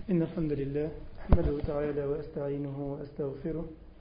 إن الحمد لله أحمده تعالى وأستعينه وأستغفره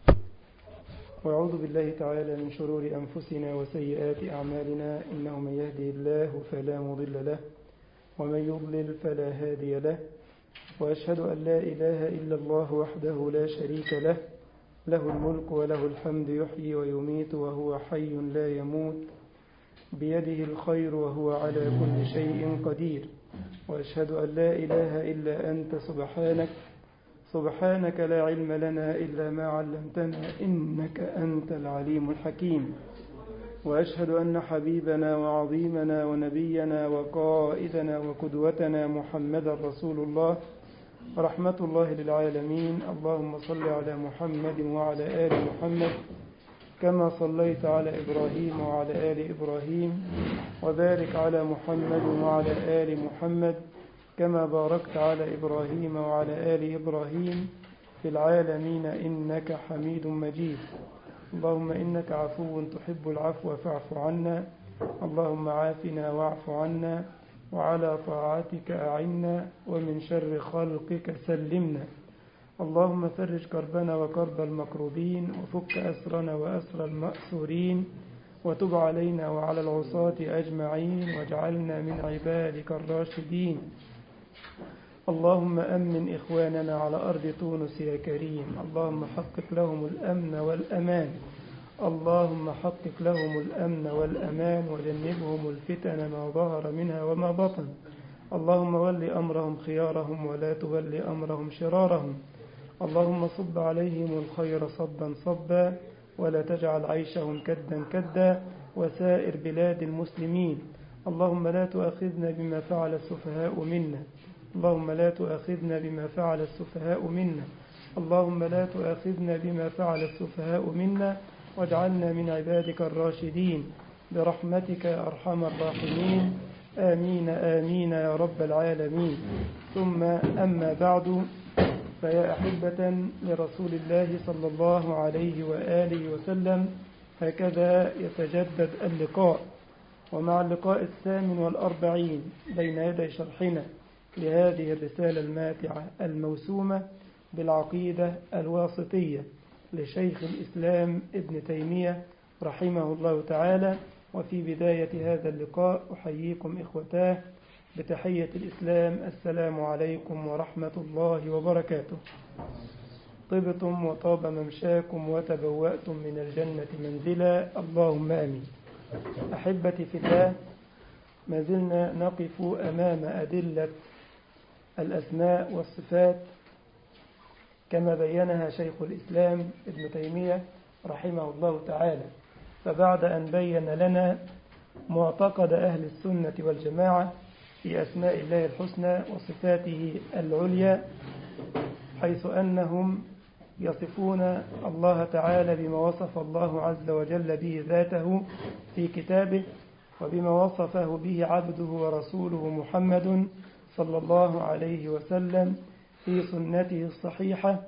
وأعوذ بالله تعالى من شرور أنفسنا وسيئات أعمالنا إنه من يهدي الله فلا مضل له ومن يضلل فلا هادي له وأشهد أن لا إله إلا الله وحده لا شريك له له الملك وله الحمد يحيي ويميت وهو حي لا يموت بيده الخير وهو على كل شيء قدير وأشهد أن لا إله إلا أنت سبحانك سبحانك لا علم لنا إلا ما علمتنا إنك أنت العليم الحكيم وأشهد أن حبيبنا وعظيمنا ونبينا وقائدنا وقدوتنا محمد رسول الله رحمة الله للعالمين اللهم صل على محمد وعلى آل محمد كما صليت على إبراهيم وعلى آل إبراهيم وبارك على محمد وعلى آل محمد كما باركت على إبراهيم وعلى آل إبراهيم في العالمين إنك حميد مجيد اللهم إنك عفو تحب العفو فاعف عنا اللهم عافنا واعف عنا وعلى طاعتك أعنا ومن شر خلقك سلمنا اللهم فرج كربنا وكرب المكروبين وفك أسرنا وأسر المأسورين وتب علينا وعلى العصاة أجمعين واجعلنا من عبادك الراشدين اللهم أمن إخواننا على أرض تونس يا كريم اللهم حقق لهم الأمن والأمان اللهم حقق لهم الأمن والأمان وجنبهم الفتن ما ظهر منها وما بطن اللهم ول أمرهم خيارهم ولا تول أمرهم شرارهم اللهم صب عليهم الخير صبا صبا ولا تجعل عيشهم كدا كدا وسائر بلاد المسلمين اللهم لا تؤاخذنا بما فعل السفهاء منا اللهم لا تؤاخذنا بما فعل السفهاء منا اللهم لا تؤاخذنا بما فعل السفهاء منا واجعلنا من عبادك الراشدين برحمتك يا أرحم الراحمين آمين آمين يا رب العالمين ثم أما بعد فيا أحبة لرسول الله صلى الله عليه وآله وسلم هكذا يتجدد اللقاء ومع اللقاء الثامن والأربعين بين يدي شرحنا لهذه الرسالة الماتعة الموسومة بالعقيدة الواسطية لشيخ الإسلام ابن تيمية رحمه الله تعالى وفي بداية هذا اللقاء أحييكم إخوتاه بتحية الإسلام السلام عليكم ورحمة الله وبركاته طبتم وطاب ممشاكم وتبوأتم من الجنة منزلا اللهم آمين أحبتي في الله ما زلنا نقف أمام أدلة الأسماء والصفات كما بينها شيخ الإسلام ابن تيمية رحمه الله تعالى فبعد أن بين لنا معتقد أهل السنة والجماعة في أسماء الله الحسنى وصفاته العليا حيث أنهم يصفون الله تعالى بما وصف الله عز وجل به ذاته في كتابه وبما وصفه به عبده ورسوله محمد صلى الله عليه وسلم في سنته الصحيحة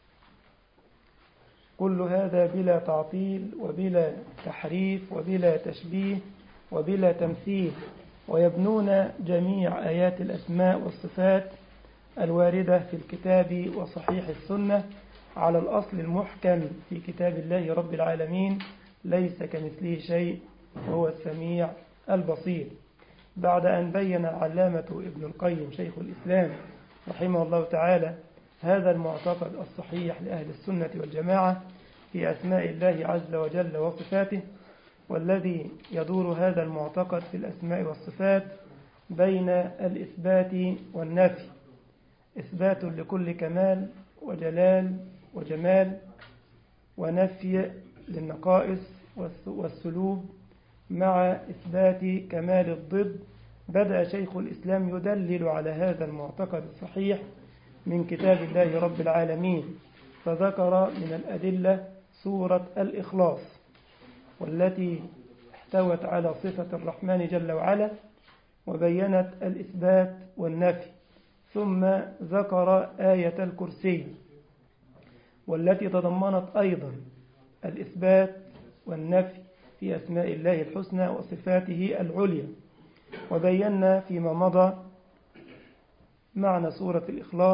كل هذا بلا تعطيل وبلا تحريف وبلا تشبيه وبلا تمثيل ويبنون جميع آيات الأسماء والصفات الواردة في الكتاب وصحيح السنة على الأصل المحكم في كتاب الله رب العالمين ليس كمثله شيء وهو السميع البصير بعد أن بين علامة ابن القيم شيخ الإسلام رحمه الله تعالى هذا المعتقد الصحيح لأهل السنة والجماعة في أسماء الله عز وجل وصفاته والذي يدور هذا المعتقد في الأسماء والصفات بين الإثبات والنفي إثبات لكل كمال وجلال وجمال ونفي للنقائص والسلوب مع إثبات كمال الضد بدأ شيخ الإسلام يدلل على هذا المعتقد الصحيح من كتاب الله رب العالمين فذكر من الأدلة سورة الإخلاص والتي احتوت على صفة الرحمن جل وعلا وبينت الإثبات والنفي ثم ذكر آية الكرسي والتي تضمنت أيضا الإثبات والنفي في أسماء الله الحسنى وصفاته العليا وبينا فيما مضى معنى سورة الإخلاص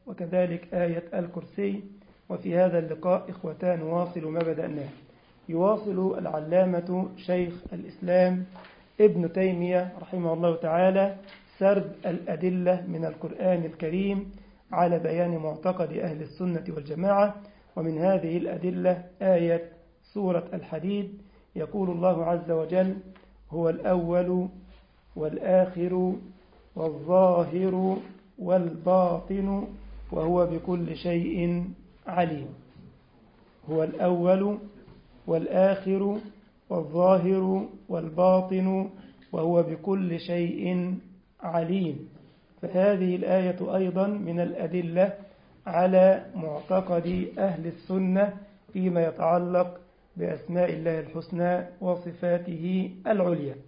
وكذلك آية الكرسي وفي هذا اللقاء إخوتان نواصل ما بدأناه يواصل العلامة شيخ الإسلام ابن تيمية رحمه الله تعالى سرد الأدلة من القرآن الكريم على بيان معتقد أهل السنة والجماعة ومن هذه الأدلة آية سورة الحديد يقول الله عز وجل هو الأول والآخر والظاهر والباطن وهو بكل شيء عليم هو الأول والآخر والظاهر والباطن وهو بكل شيء عليم فهذه الآية أيضا من الأدلة على معتقد أهل السنة فيما يتعلق بأسماء الله الحسنى وصفاته العليا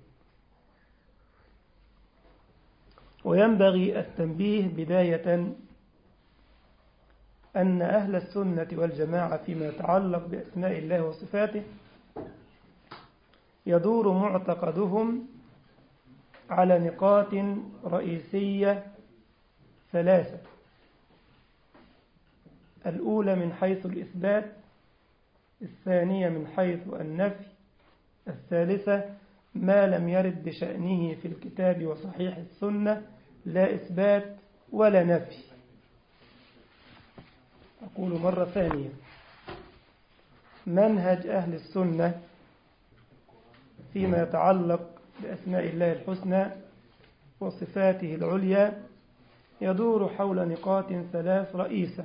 وينبغي التنبيه بداية أن أهل السنة والجماعة فيما يتعلق بأسماء الله وصفاته يدور معتقدهم على نقاط رئيسية ثلاثة الأولى من حيث الإثبات الثانية من حيث النفي الثالثة ما لم يرد بشأنه في الكتاب وصحيح السنة لا إثبات ولا نفي أقول مرة ثانية منهج أهل السنة فيما يتعلق بأسماء الله الحسنى وصفاته العليا يدور حول نقاط ثلاث رئيسة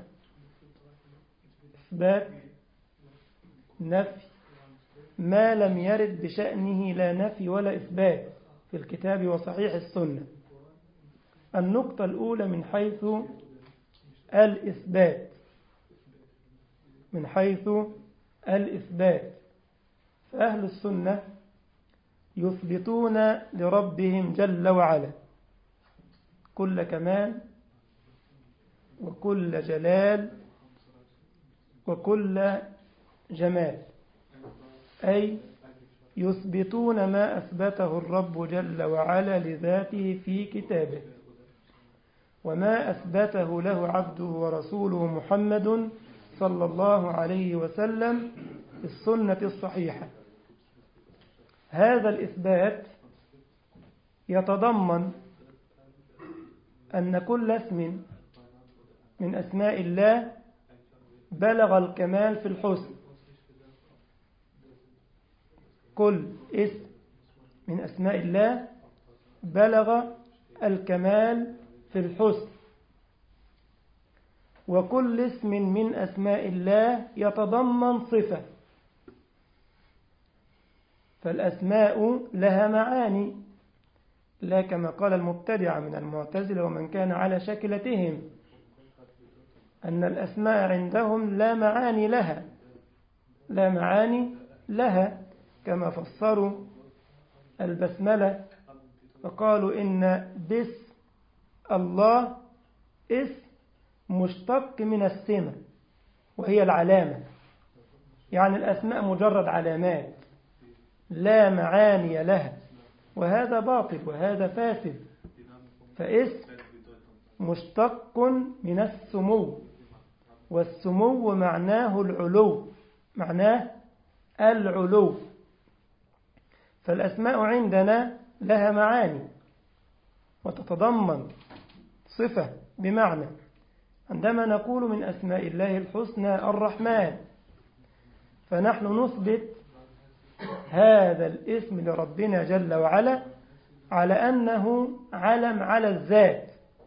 إثبات نفي ما لم يرد بشأنه لا نفي ولا إثبات في الكتاب وصحيح السنة النقطة الأولى من حيث الإثبات من حيث الإثبات فأهل السنة يثبتون لربهم جل وعلا كل كمال وكل جلال وكل جمال أي يثبتون ما أثبته الرب جل وعلا لذاته في كتابه وما أثبته له عبده ورسوله محمد صلى الله عليه وسلم في السنة الصحيحة هذا الإثبات يتضمن أن كل اسم من أسماء الله بلغ الكمال في الحسن كل اسم من أسماء الله بلغ الكمال في الحسن وكل اسم من أسماء الله يتضمن صفة فالأسماء لها معاني لا كما قال المبتدع من المعتزلة ومن كان على شكلتهم أن الأسماء عندهم لا معاني لها لا معاني لها كما فسروا البسملة فقالوا إن بس الله اسم مشتق من السمة وهي العلامة يعني الأسماء مجرد علامات لا معاني لها وهذا باطل وهذا فاسد فاسم مشتق من السمو والسمو معناه العلو معناه العلو فالأسماء عندنا لها معاني وتتضمن صفة بمعنى عندما نقول من أسماء الله الحسنى الرحمن فنحن نثبت هذا الاسم لربنا جل وعلا على أنه علم على الذات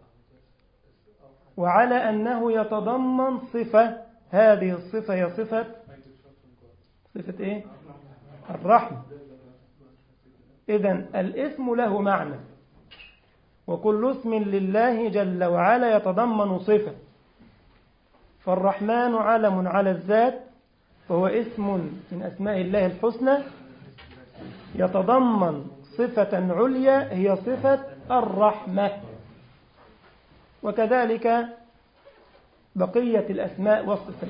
وعلى أنه يتضمن صفة هذه الصفة هي صفة صفة إيه؟ الرحمة إذا الاسم له معنى وكل اسم لله جل وعلا يتضمن صفة فالرحمن علم على الذات فهو اسم من أسماء الله الحسنى يتضمن صفة عليا هي صفة الرحمة وكذلك بقية الأسماء والصفات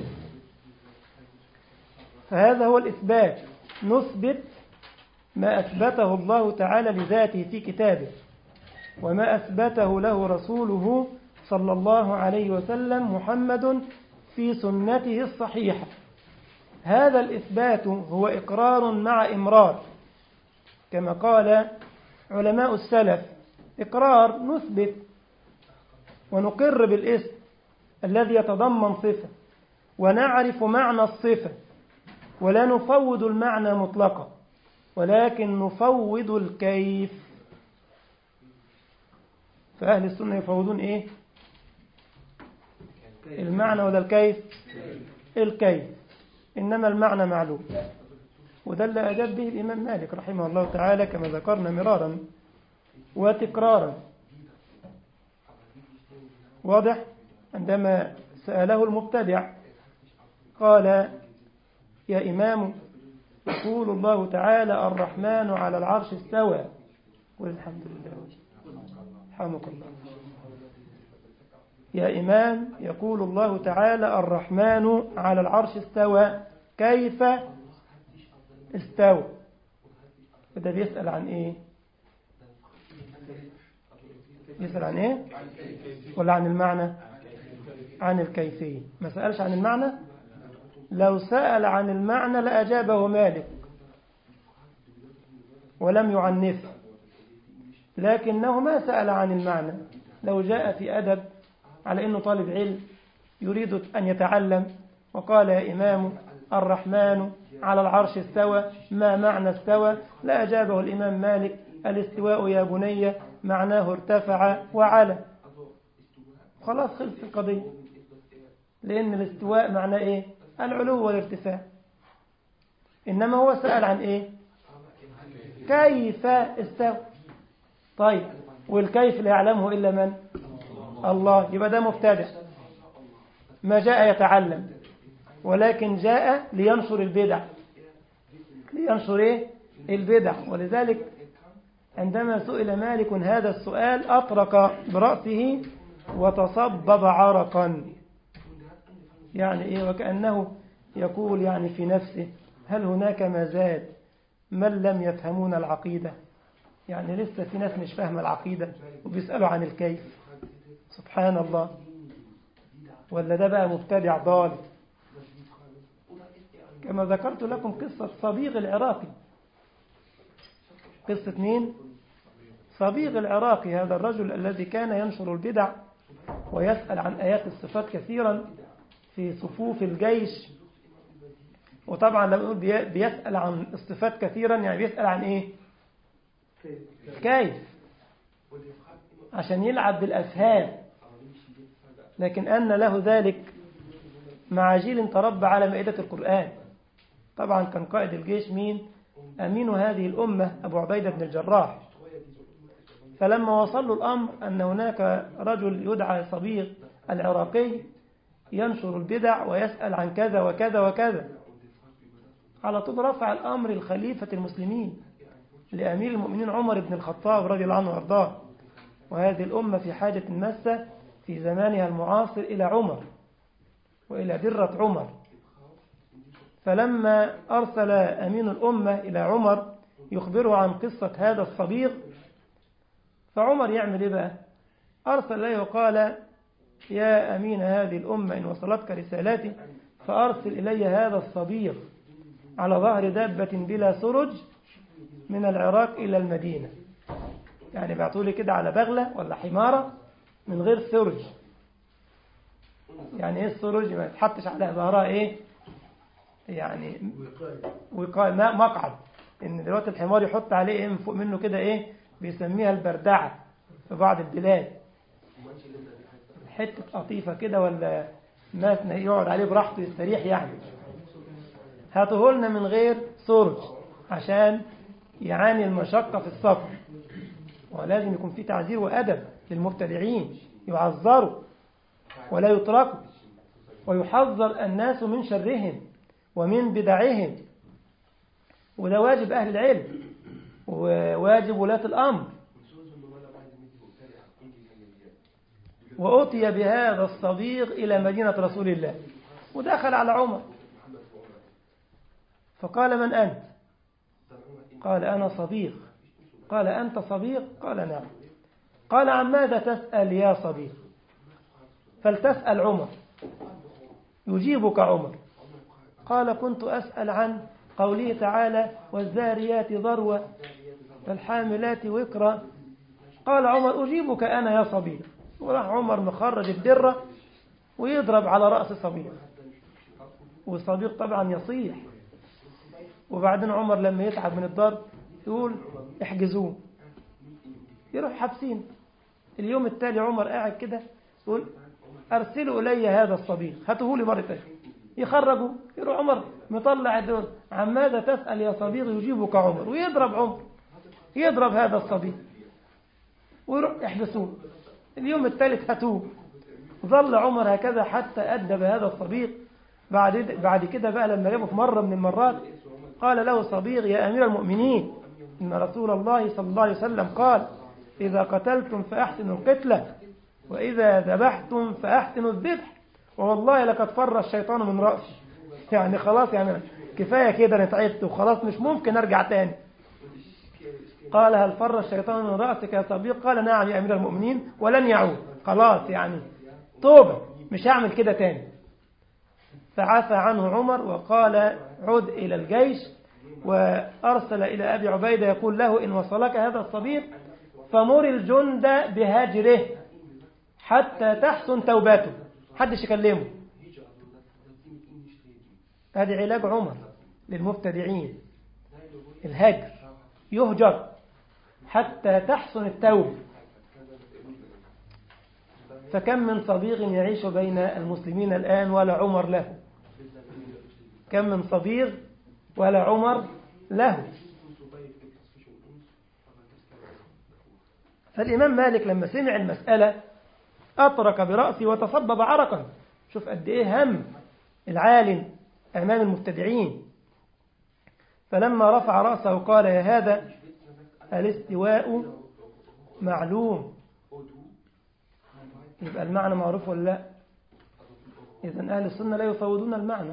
فهذا هو الإثبات نثبت ما أثبته الله تعالى لذاته في كتابه وما أثبته له رسوله صلى الله عليه وسلم محمد في سنته الصحيحة هذا الإثبات هو إقرار مع إمرار كما قال علماء السلف إقرار نثبت ونقر بالاسم الذي يتضمن صفة ونعرف معنى الصفة ولا نفوض المعنى مطلقا ولكن نفوض الكيف فأهل السنة يفوضون إيه المعنى ولا الكيف الكيف إنما المعنى معلوم وده اللي أجاب به الإمام مالك رحمه الله تعالى كما ذكرنا مرارا وتكرارا واضح عندما سأله المبتدع قال يا إمام يقول الله تعالى الرحمن على العرش استوى قل الحمد لله حمك الله يا إمام يقول الله تعالى الرحمن على العرش استوى كيف استوى وده بيسأل عن إيه يسأل عن إيه ولا عن المعنى عن الكيفية ما سألش عن المعنى لو سأل عن المعنى لأجابه مالك ولم يعنفه لكنه ما سأل عن المعنى لو جاء في أدب على أنه طالب علم يريد أن يتعلم وقال يا إمام الرحمن على العرش استوى ما معنى استوى لا أجابه الإمام مالك الاستواء يا بني معناه ارتفع وعلى خلاص خلص القضية لأن الاستواء معناه إيه العلو والارتفاع إنما هو سأل عن إيه كيف استوى طيب والكيف لا يعلمه إلا من الله يبقى ده مبتدع ما جاء يتعلم ولكن جاء لينشر البدع لينشر إيه البدع ولذلك عندما سئل مالك هذا السؤال أطرق برأسه وتصبب عرقا يعني إيه وكأنه يقول يعني في نفسه هل هناك ما زاد من لم يفهمون العقيدة يعني لسه في ناس مش فاهمة العقيدة وبيسألوا عن الكيف سبحان الله ولا ده بقى مبتدع ضال كما ذكرت لكم قصة صبيغ العراقي قصة مين؟ صبيغ العراقي هذا الرجل الذي كان ينشر البدع ويسأل عن آيات الصفات كثيرا في صفوف الجيش وطبعا لما نقول بيسأل عن الصفات كثيرا يعني بيسأل عن ايه كيف عشان يلعب بالأفهام لكن أن له ذلك مع جيل تربى على مائدة القرآن طبعا كان قائد الجيش مين أمين هذه الأمة أبو عبيدة بن الجراح فلما وصل له الأمر أن هناك رجل يدعى صبيغ العراقي ينشر البدع ويسأل عن كذا وكذا وكذا على طول رفع الأمر الخليفة المسلمين لأمير المؤمنين عمر بن الخطاب رضي الله عنه وارضاه وهذه الأمة في حاجة ماسة في زمانها المعاصر إلى عمر وإلى درة عمر فلما أرسل أمين الأمة إلى عمر يخبره عن قصة هذا الصبيغ فعمر يعمل إيه بقى أرسل له وقال يا أمين هذه الأمة إن وصلتك رسالتي فأرسل إلي هذا الصبيغ على ظهر دابة بلا سرج من العراق إلى المدينة يعني بعتولي كده على بغلة ولا حمارة من غير سرج يعني ايه السرج ما يتحطش على ظهرها ايه يعني وقاية مقعد ان دلوقتي الحمار يحط عليه ايه من فوق منه كده ايه بيسميها البردعة في بعض البلاد حتة قطيفة كده ولا ماسنة يقعد عليه براحته يستريح يعني هاتهولنا من غير سرج عشان يعاني المشقة في السفر ولازم يكون في تعذير وأدب للمبتدعين يعذروا ولا يتركوا ويحذر الناس من شرهم ومن بدعهم وده واجب أهل العلم وواجب ولاة الأمر وأتي بهذا الصديق إلى مدينة رسول الله ودخل على عمر فقال من أنت قال أنا صديق قال أنت صديق قال نعم قال عن ماذا تسأل يا صديق فلتسأل عمر يجيبك عمر قال كنت أسأل عن قوله تعالى والزاريات ذروة فالحاملات وكرا قال عمر أجيبك أنا يا صبي وراح عمر مخرج الدرة ويضرب على رأس صبيغ وصبيغ طبعا يصيح وبعدين عمر لما يتعب من الضرب يقول احجزوه يروح حابسين اليوم التالي عمر قاعد كده يقول أرسلوا إلي هذا الصبي هاته لي مرة تانية يخرجوا يروح عمر مطلع الدول عن ماذا تسأل يا صبيغ يجيبك عمر ويضرب عمر يضرب هذا الصبي ويروح يحبسوه اليوم الثالث هاتوه ظل عمر هكذا حتى أدب هذا الصبيغ بعد بعد كده بقى لما جابه في مرة من المرات قال له صبيغ يا أمير المؤمنين إن رسول الله صلى الله عليه وسلم قال إذا قتلتم فأحسنوا القتلة وإذا ذبحتم فأحسنوا الذبح والله لقد فر الشيطان من رأسي يعني خلاص يعني كفاية كده أنا تعبت وخلاص مش ممكن أرجع تاني قال هل فر الشيطان من رأسك يا صبيغ قال نعم يا أمير المؤمنين ولن يعود خلاص يعني توبة مش هعمل كده تاني فعفى عنه عمر وقال عد إلى الجيش وأرسل إلى أبي عبيدة يقول له إن وصلك هذا الصبيغ فمر الجند بهجره حتى تحسن توباته حدش يكلمه هذه علاج عمر للمبتدعين الهجر يهجر حتى تحسن التوبة فكم من صبيغ يعيش بين المسلمين الآن ولا عمر له كم من صبيغ ولا عمر له فالإمام مالك لما سمع المسألة أطرق برأسه وتصبب عرقا شوف قد إيه هم العالم أمام المبتدعين فلما رفع رأسه قال يا هذا الاستواء معلوم يبقى المعنى معروف ولا لا إذن أهل السنة لا يفوضون المعنى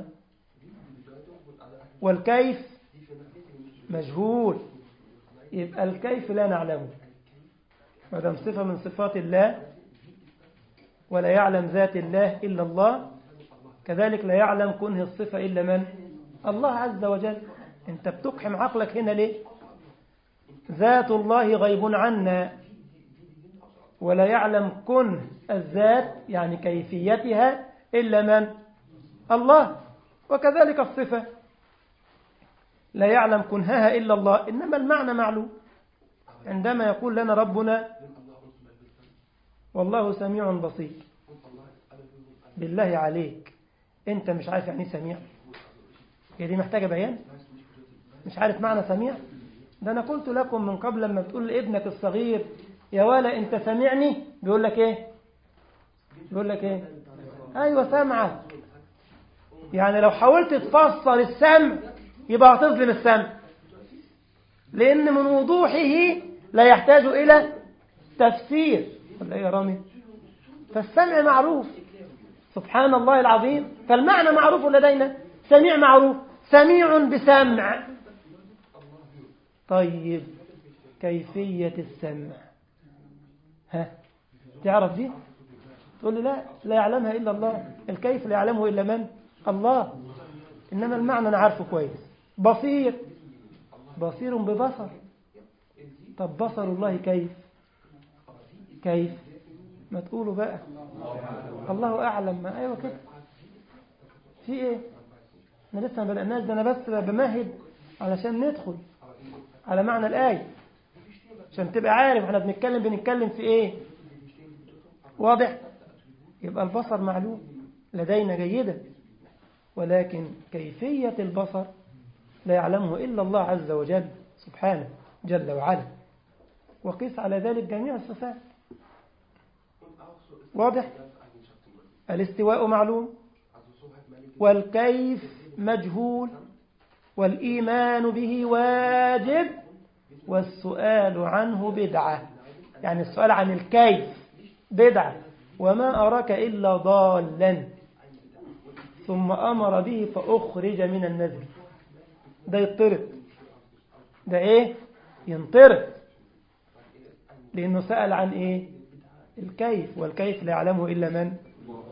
والكيف مجهول يبقى الكيف لا نعلمه ودم صفة من صفات الله ولا يعلم ذات الله إلا الله كذلك لا يعلم كنه الصفة إلا من الله عز وجل انت بتقحم عقلك هنا ليه ذات الله غيب عنا ولا يعلم كنه الذات يعني كيفيتها إلا من الله وكذلك الصفة لا يعلم كنهها إلا الله إنما المعنى معلوم عندما يقول لنا ربنا والله سميع بصير بالله عليك انت مش عارف يعني سميع هي دي محتاجة بيان مش عارف معنى سميع ده أنا قلت لكم من قبل لما بتقول لابنك الصغير يا ولا انت سمعني بيقول لك ايه بيقول لك ايه ايوه سامعك يعني لو حاولت تفسر السمع يبقى هتظلم السمع لان من وضوحه لا يحتاج الى تفسير ولا ايه يا رامي فالسمع معروف سبحان الله العظيم فالمعنى معروف لدينا سميع معروف سميع بسمع طيب كيفية السمع ها تعرف دي تقول لي لا لا يعلمها إلا الله الكيف لا يعلمه إلا من الله إنما المعنى أنا عارفه كويس بصير بصير ببصر طب بصر الله كيف كيف ما تقولوا بقى الله أعلم ما أيوة كده في إيه احنا لسه ما بدأناش ده أنا بس بمهد علشان ندخل على معنى الآية عشان تبقى عارف احنا بنتكلم بنتكلم في ايه واضح يبقى البصر معلوم لدينا جيدا ولكن كيفية البصر لا يعلمه إلا الله عز وجل سبحانه جل وعلا وقيس على ذلك جميع الصفات واضح الاستواء معلوم والكيف مجهول والإيمان به واجب والسؤال عنه بدعة يعني السؤال عن الكيف بدعة وما أراك إلا ضالا ثم أمر به فأخرج من النزل ده يطرد ده إيه ينطرد لأنه سأل عن إيه الكيف والكيف لا يعلمه إلا من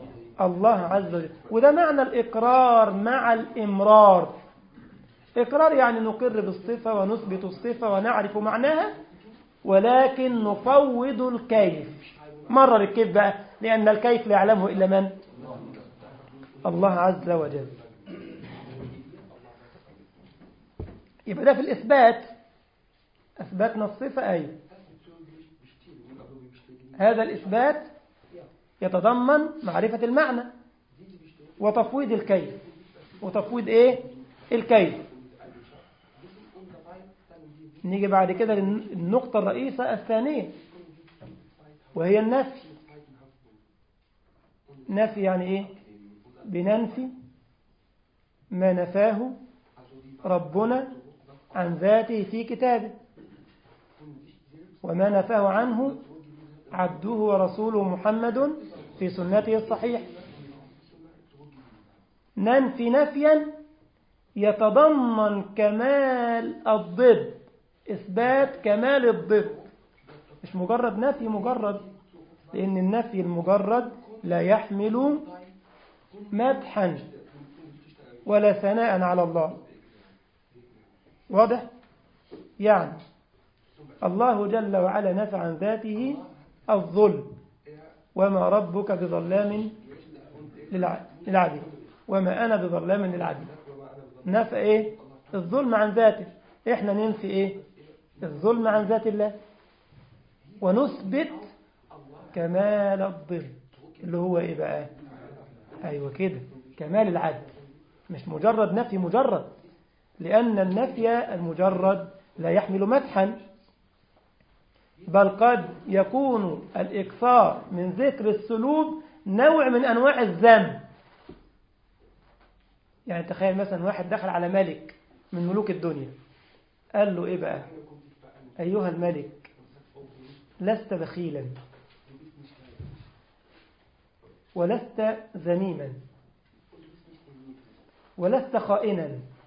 الله عز وجل وده معنى الإقرار مع الإمرار إقرار يعني نقر بالصفة ونثبت الصفة ونعرف معناها ولكن نفوض الكيف مرر الكيف بقى لأن الكيف لا يعلمه إلا من الله عز وجل يبقى ده في الإثبات أثبتنا الصفة أي هذا الإثبات يتضمن معرفة المعنى وتفويض الكيف وتفويض إيه الكيف نيجي بعد كده للنقطة الرئيسة الثانية وهي النفي نفي يعني إيه بننفي ما نفاه ربنا عن ذاته في كتابه وما نفاه عنه عبده ورسوله محمد في سنته الصحيح ننفي نفيا يتضمن كمال الضد إثبات كمال الضد مش مجرد نفي مجرد لأن النفي المجرد لا يحمل مدحا ولا ثناء على الله واضح يعني الله جل وعلا نفى عن ذاته الظلم وما ربك بظلام للعبيد وما أنا بظلام للعبيد نفى إيه الظلم عن ذاته إحنا ننفي إيه الظلم عن ذات الله ونثبت كمال الضد اللي هو إيه بقى أيوة كده كمال العدل مش مجرد نفي مجرد لأن النفي المجرد لا يحمل مدحا بل قد يكون الإكثار من ذكر السلوب نوع من أنواع الذنب يعني تخيل مثلا واحد دخل على ملك من ملوك الدنيا قال له إيه بقى أيها الملك لست بخيلا ولست ذميما ولست خائنا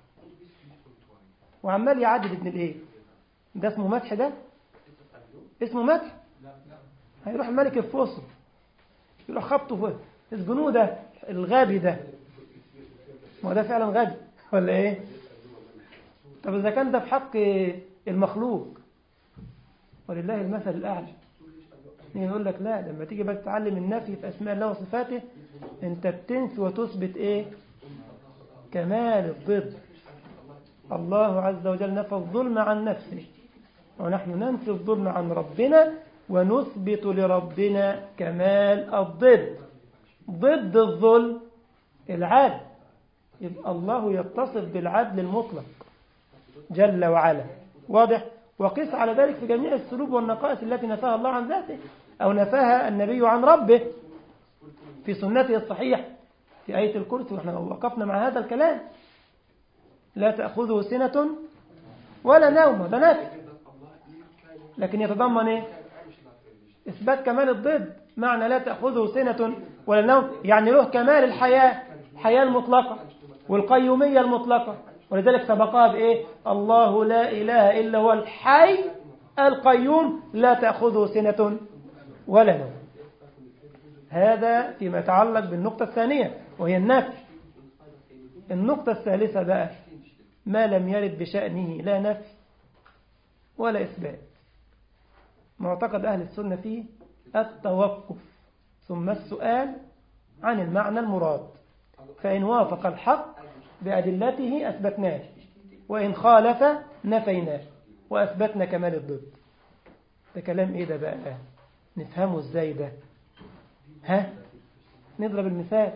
وعمال يعدد ابن الايه ده اسمه مدح ده اسمه مدح هيروح الملك الفوصل يروح خبطه في اسجنوه ده الغبي ده ما ده فعلا غبي ولا ايه طب اذا كان ده في حق المخلوق ولله المثل الاعلى يقول لك لا لما تيجي بقى تتعلم النفي في اسماء الله وصفاته انت بتنفي وتثبت ايه كمال الضد الله عز وجل نفى الظلم عن نفسه ونحن ننفي الظلم عن ربنا ونثبت لربنا كمال الضد ضد الظلم العدل يبقى الله يتصف بالعدل المطلق جل وعلا واضح وقس على ذلك في جميع السلوب والنقائص التي نفاها الله عن ذاته أو نفاها النبي عن ربه في سنته الصحيح في آية الكرسي ونحن وقفنا مع هذا الكلام لا تأخذه سنة ولا نوم ده نفي لكن يتضمن ايه إثبات كمال الضد معنى لا تأخذه سنة ولا نوم يعني له كمال الحياة الحياة المطلقة والقيومية المطلقة ولذلك سبقها بإيه الله لا إله إلا هو الحي القيوم لا تأخذه سنة ولا نوم هذا فيما يتعلق بالنقطة الثانية وهي النفي النقطة الثالثة بقى ما لم يرد بشأنه لا نفي ولا إثبات معتقد أهل السنة فيه التوقف ثم السؤال عن المعنى المراد فإن وافق الحق بأدلته أثبتناه وإن خالف نفيناه وأثبتنا كمال الضد ده كلام إيه ده بقى نفهمه إزاي ده ها نضرب المثال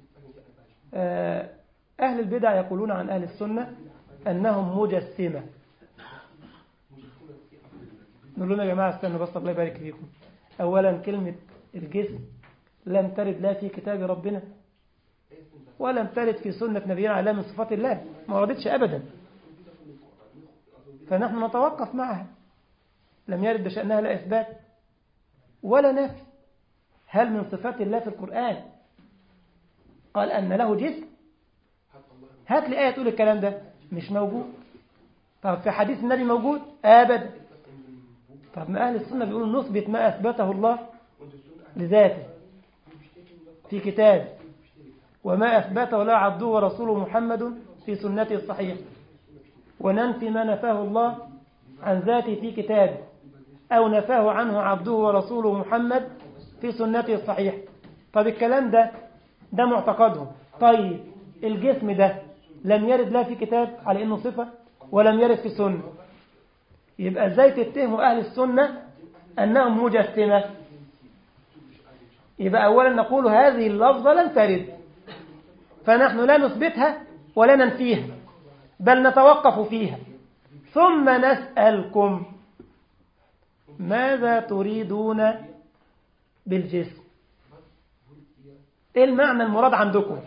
أهل البدع يقولون عن أهل السنة أنهم مجسمة نقول لهم يا جماعة استنوا بس الله يبارك فيكم أولا كلمة الجسم لم ترد لا في كتاب ربنا ولم ترد في سنة نبينا على من صفات الله ما وردتش أبدا فنحن نتوقف معها لم يرد بشأنها لا إثبات ولا نفي هل من صفات الله في القرآن قال أن له جسم هات لي آية تقول الكلام ده مش موجود طب في حديث النبي موجود أبدا طب ما أهل السنة بيقولوا نثبت ما أثبته الله لذاته في كتاب وما أثبته لا عبده ورسوله محمد في سنته الصحيحة وننفي ما نفاه الله عن ذاته في كتابه أو نفاه عنه عبده ورسوله محمد في سنته الصحيحة طب الكلام ده ده معتقدهم طيب الجسم ده لم يرد لا في كتاب على إنه صفة ولم يرد في سنة يبقى ازاي تتهموا أهل السنة أنهم مجسمة يبقى أولا نقول هذه اللفظة لم ترد فنحن لا نثبتها ولا ننفيها بل نتوقف فيها ثم نسألكم ماذا تريدون بالجسم ايه المعنى المراد عندكم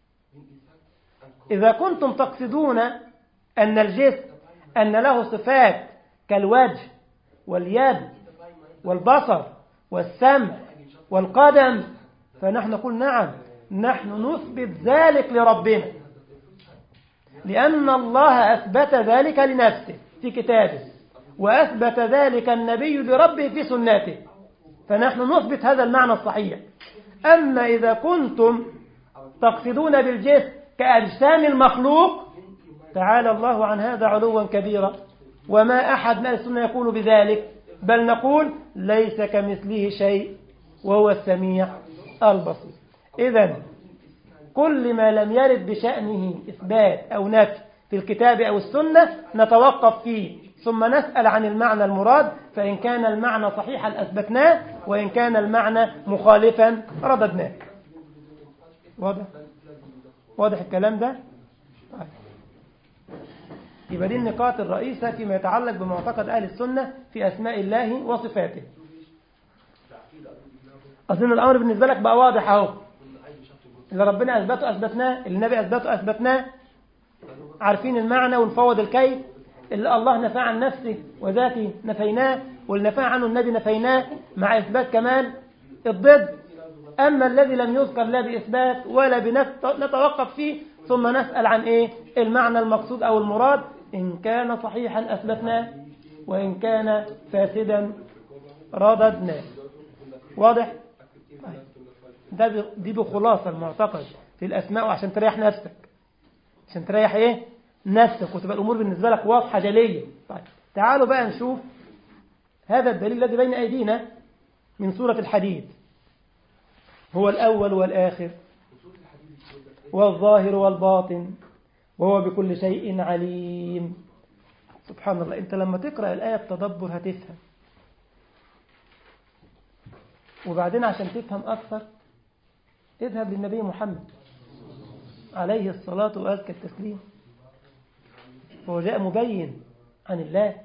إذا كنتم تقصدون أن الجسم أن له صفات كالوجه واليد والبصر والسمع والقدم فنحن نقول نعم نحن نثبت ذلك لربنا لأن الله أثبت ذلك لنفسه في كتابه وأثبت ذلك النبي لربه في سنته فنحن نثبت هذا المعنى الصحيح أما إذا كنتم تقصدون بالجسم كأجسام المخلوق تعالى الله عن هذا علوا كبيرا وما أحد من السنة يقول بذلك بل نقول ليس كمثله شيء وهو السميع البصير إذا كل ما لم يرد بشأنه إثبات أو نفي في الكتاب أو السنة نتوقف فيه ثم نسأل عن المعنى المراد فإن كان المعنى صحيحا أثبتناه وإن كان المعنى مخالفا رددناه واضح واضح الكلام ده يبقى دي النقاط الرئيسة فيما يتعلق بمعتقد أهل السنة في أسماء الله وصفاته أظن الأمر بالنسبة لك بقى واضح أهو اللي ربنا أثبته أثبتناه اللي النبي أثبته أثبتناه عارفين المعنى ونفوض الكيف اللي الله نفى عن نفسه وذاته نفيناه واللي نفى عنه النبي نفيناه مع إثبات كمان الضد أما الذي لم يذكر لا بإثبات ولا بنفي نتوقف فيه ثم نسأل عن إيه المعنى المقصود أو المراد إن كان صحيحا أثبتناه وإن كان فاسدا رددناه واضح ده دي بخلاصة المعتقد في الأسماء وعشان تريح نفسك عشان تريح إيه نفسك وتبقى الأمور بالنسبة لك واضحة جلية طيب تعالوا بقى نشوف هذا الدليل الذي بين أيدينا من سورة الحديد هو الأول والآخر والظاهر والباطن وهو بكل شيء عليم سبحان الله أنت لما تقرأ الآية بتدبر هتفهم وبعدين عشان تفهم أكثر اذهب للنبي محمد عليه الصلاة وأزكى التسليم هو جاء مبين عن الله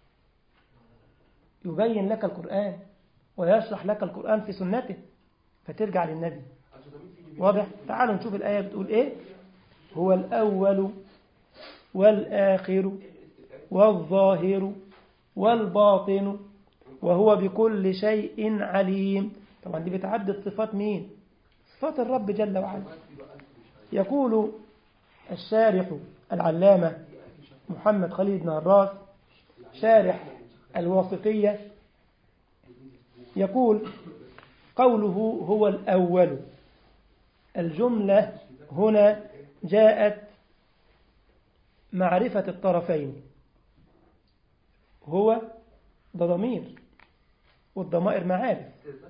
يبين لك القرآن ويشرح لك القرآن في سنته فترجع للنبي واضح تعالوا نشوف الآية بتقول إيه هو الأول والآخر والظاهر والباطن وهو بكل شيء عليم طبعا دي بتعدد صفات مين صفات الرب جل وعلا يقول الشارح العلامة محمد خليل بن الراس شارح الواثقية يقول قوله هو الأول الجملة هنا جاءت معرفة الطرفين هو ده ضمير والضمائر معارف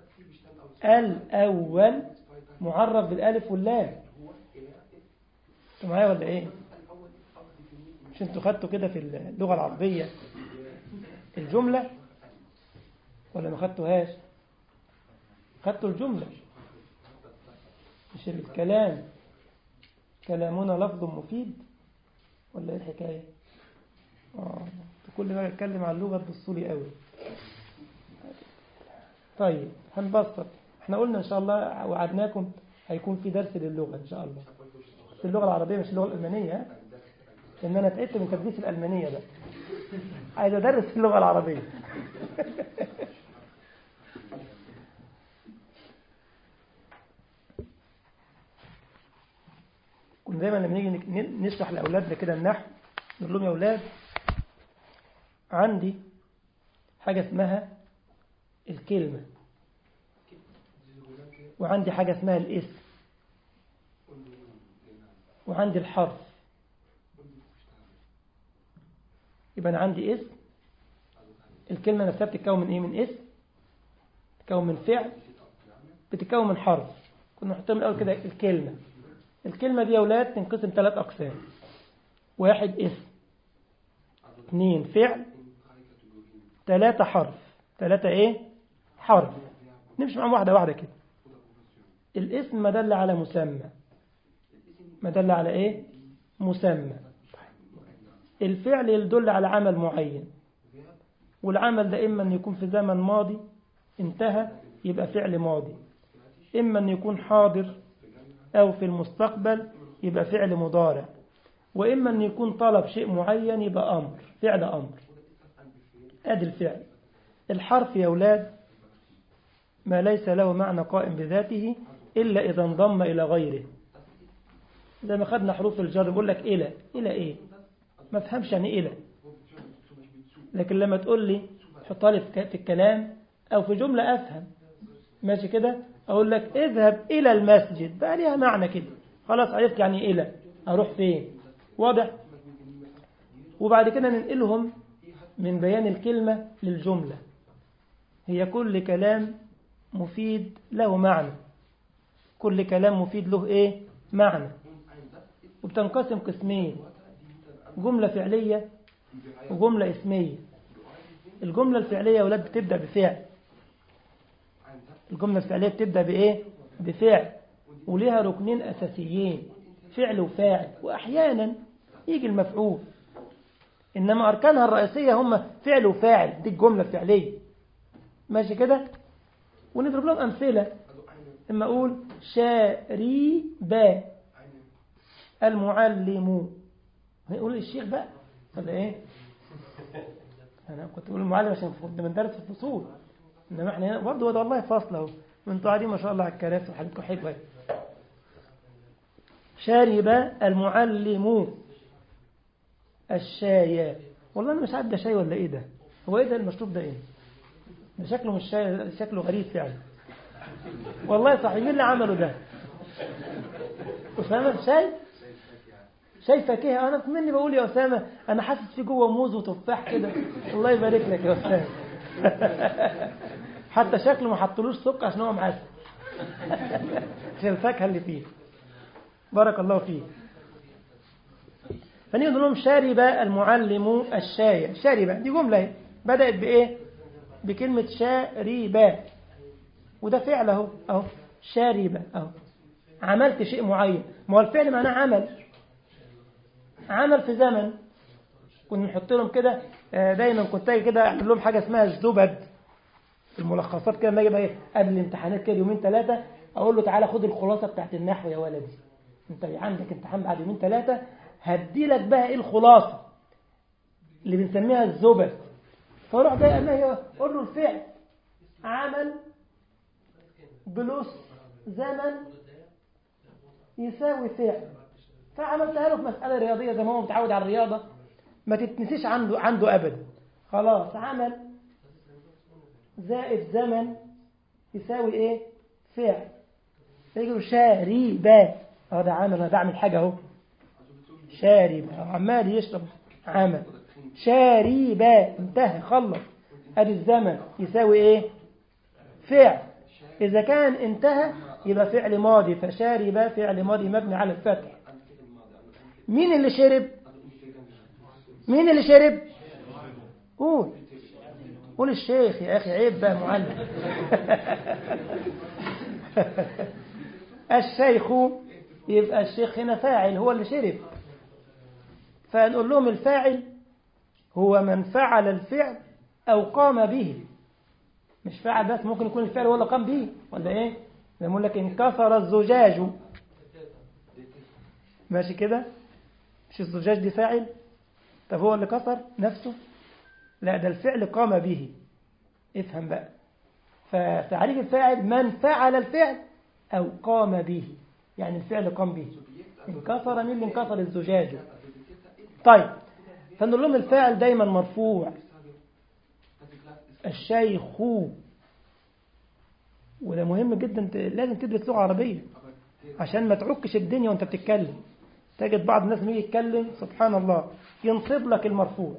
الأول معرف بالالف واللام انتوا معايا ولا ايه مش انتوا خدتوا كده في اللغة العربية الجملة ولا ما خدتوهاش خدتوا الجملة مش الكلام كلامنا لفظ مفيد ولا ايه الحكاية اه كل ما اتكلم عن اللغة تبصوا لي قوي طيب هنبسط احنا قلنا ان شاء الله وعدناكم هيكون في درس للغة ان شاء الله في اللغة العربية مش اللغة الألمانية ها لأن أنا تعبت من تدريس الألمانية ده عايز أدرس في اللغة العربية كنا دايما لما نيجي نشرح لأولادنا كده النحو نقول لهم يا أولاد عندي حاجة اسمها الكلمة وعندي حاجة اسمها الاسم وعندي الحرف يبقى أنا عندي اسم الكلمة نفسها بتتكون من إيه من اسم بتتكون من فعل بتتكون من حرف كنا نحطهم الأول كده الكلمة الكلمة دي يا أولاد تنقسم ثلاث أقسام واحد اسم اثنين فعل ثلاثة حرف ثلاثة إيه حرف نمشي معهم واحدة واحدة كده الاسم ما دل على مسمى ما دل على إيه مسمى الفعل يدل على عمل معين والعمل ده إما أن يكون في زمن ماضي انتهى يبقى فعل ماضي إما أن يكون حاضر أو في المستقبل يبقى فعل مضارع وإما أن يكون طلب شيء معين يبقى أمر فعل أمر أدي الفعل الحرف يا أولاد ما ليس له معنى قائم بذاته إلا إذا انضم إلى غيره زي ما خدنا حروف الجر بقول لك إلى إلى إيه ما فهمش يعني إلى لكن لما تقول لي حطها لي في الكلام أو في جملة أفهم ماشي كده أقول لك اذهب إلى المسجد بقى ليها معنى كده خلاص عرفت يعني إلى أروح فين واضح وبعد كده ننقلهم من بيان الكلمة للجملة هي كل كلام مفيد له معنى كل كلام مفيد له إيه معنى وبتنقسم قسمين جملة فعلية وجملة اسمية الجملة الفعلية يا ولاد بتبدأ بفعل الجملة الفعلية بتبدأ بإيه بفعل وليها ركنين أساسيين فعل وفاعل وأحيانا يجي المفعول إنما أركانها الرئيسية هم فعل وفاعل دي الجملة الفعلية ماشي كده ونضرب لهم أمثلة إما أقول شاريبا المعلم هيقول الشيخ بقى ولا إيه أنا كنت أقول المعلم عشان كنت من درس الفصول إنما إحنا هنا برضه ده والله فاصل أهو وأنتوا قاعدين ما شاء الله على الكراسي وحالتكم حلوة شارب المعلم الشاي والله أنا مش عارف ده شاي ولا إيه ده هو إيه ده المشروب ده إيه ده شكله مش شاي شكله غريب فعلا والله صحيح مين اللي عمله ده أسامة شاي شاي فاكهة أنا مني بقول يا أسامة أنا حاسس في جوه موز وتفاح كده الله يبارك لك يا أسامة حتى شكله ما حطلوش سكر عشان هو معسل عشان الفاكهة اللي فيه بارك الله فيه فنيجي نقول لهم شارب المعلم الشاي شارب دي جملة بدأت بإيه بكلمة شارب وده فعل اهو اهو شارب اهو عملت شيء معين ما هو الفعل معناه عمل عمل في زمن كنا نحط لهم كده دايما كنت اجي كده اعمل لهم حاجه اسمها الزبد الملخصات كده لما اجي بقى قبل الامتحانات كده يومين ثلاثه اقول له تعالى خد الخلاصه بتاعت النحو يا ولدي انت عندك امتحان بعد يومين ثلاثه هدي لك بقى ايه الخلاصه اللي بنسميها الزبد فاروح جاي قال له اقول له الفعل عمل بلس زمن يساوي فعل فعملتها له في مسألة رياضية زي ما هو متعود على الرياضة ما تتنسيش عنده عنده أبدا خلاص عمل زائد زمن يساوي إيه فعل فيجي شاربا اه ده عمل انا بعمل حاجة اهو شارب عمال يشرب عمل شاربا انتهى خلص ادي الزمن يساوي ايه فعل إذا كان انتهى يبقى فعل ماضي فشارب فعل ماضي مبني على الفتح مين اللي شرب مين اللي شرب قول قول الشيخ يا أخي عيب بقى معلم الشيخ يبقى الشيخ هنا فاعل هو اللي شرب فنقول لهم الفاعل هو من فعل الفعل أو قام به مش فعل بس ممكن يكون الفعل هو اللي قام به ولا ايه زي ما يقول لك انكسر الزجاج ماشي كده مش الزجاج دي فاعل طب هو اللي كسر نفسه لا ده الفعل قام به افهم بقى فتعريف الفاعل من فعل الفعل او قام به يعني الفعل قام به انكسر مين اللي انكسر الزجاج طيب فنقول لهم الفاعل دايما مرفوع الشيخ وده مهم جدا لازم تدرس لغة عربية عشان ما تعكش الدنيا وانت بتتكلم تجد بعض الناس لما يجي يتكلم سبحان الله ينصب لك المرفوع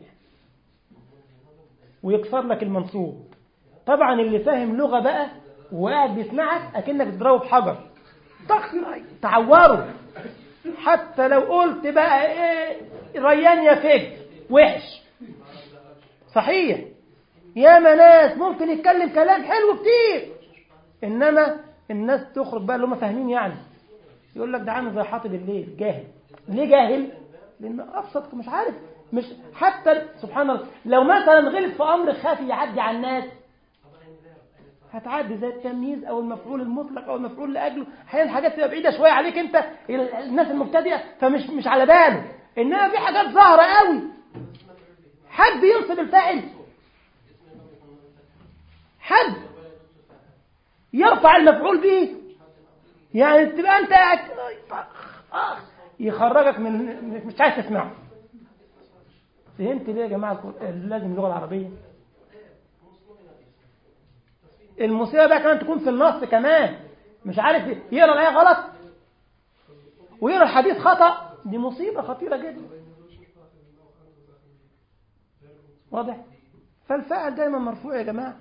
ويكسر لك المنصوب طبعا اللي فاهم لغة بقى وقاعد بيسمعك أكنك بتضربه بحجر طخ تعوره حتى لو قلت بقى ايه ريان يا فج وحش صحيح يا ناس ممكن يتكلم كلام حلو كتير انما الناس تخرج بقى اللي هم فاهمين يعني يقول لك ده عامل زي حاطب الليل جاهل ليه جاهل لان ابسط مش عارف مش حتى سبحان الله لو مثلا غلط في امر خافي يعدي على الناس هتعدي زي التمييز او المفعول المطلق او المفعول لاجله احيانا حاجات تبقى بعيده شويه عليك انت الناس المبتدئه فمش مش على باله انما في حاجات ظاهره قوي حد ينصب الفاعل حد يرفع المفعول به يعني تبقى انت قاعد يخرجك من مش عايز تسمعه فهمت ليه يا جماعه لازم اللغه العربيه المصيبه بقى كمان تكون في النص كمان مش عارف يقرا الايه غلط ويقرا الحديث خطا دي مصيبه خطيره جدا واضح فالفاعل دايما مرفوع يا جماعه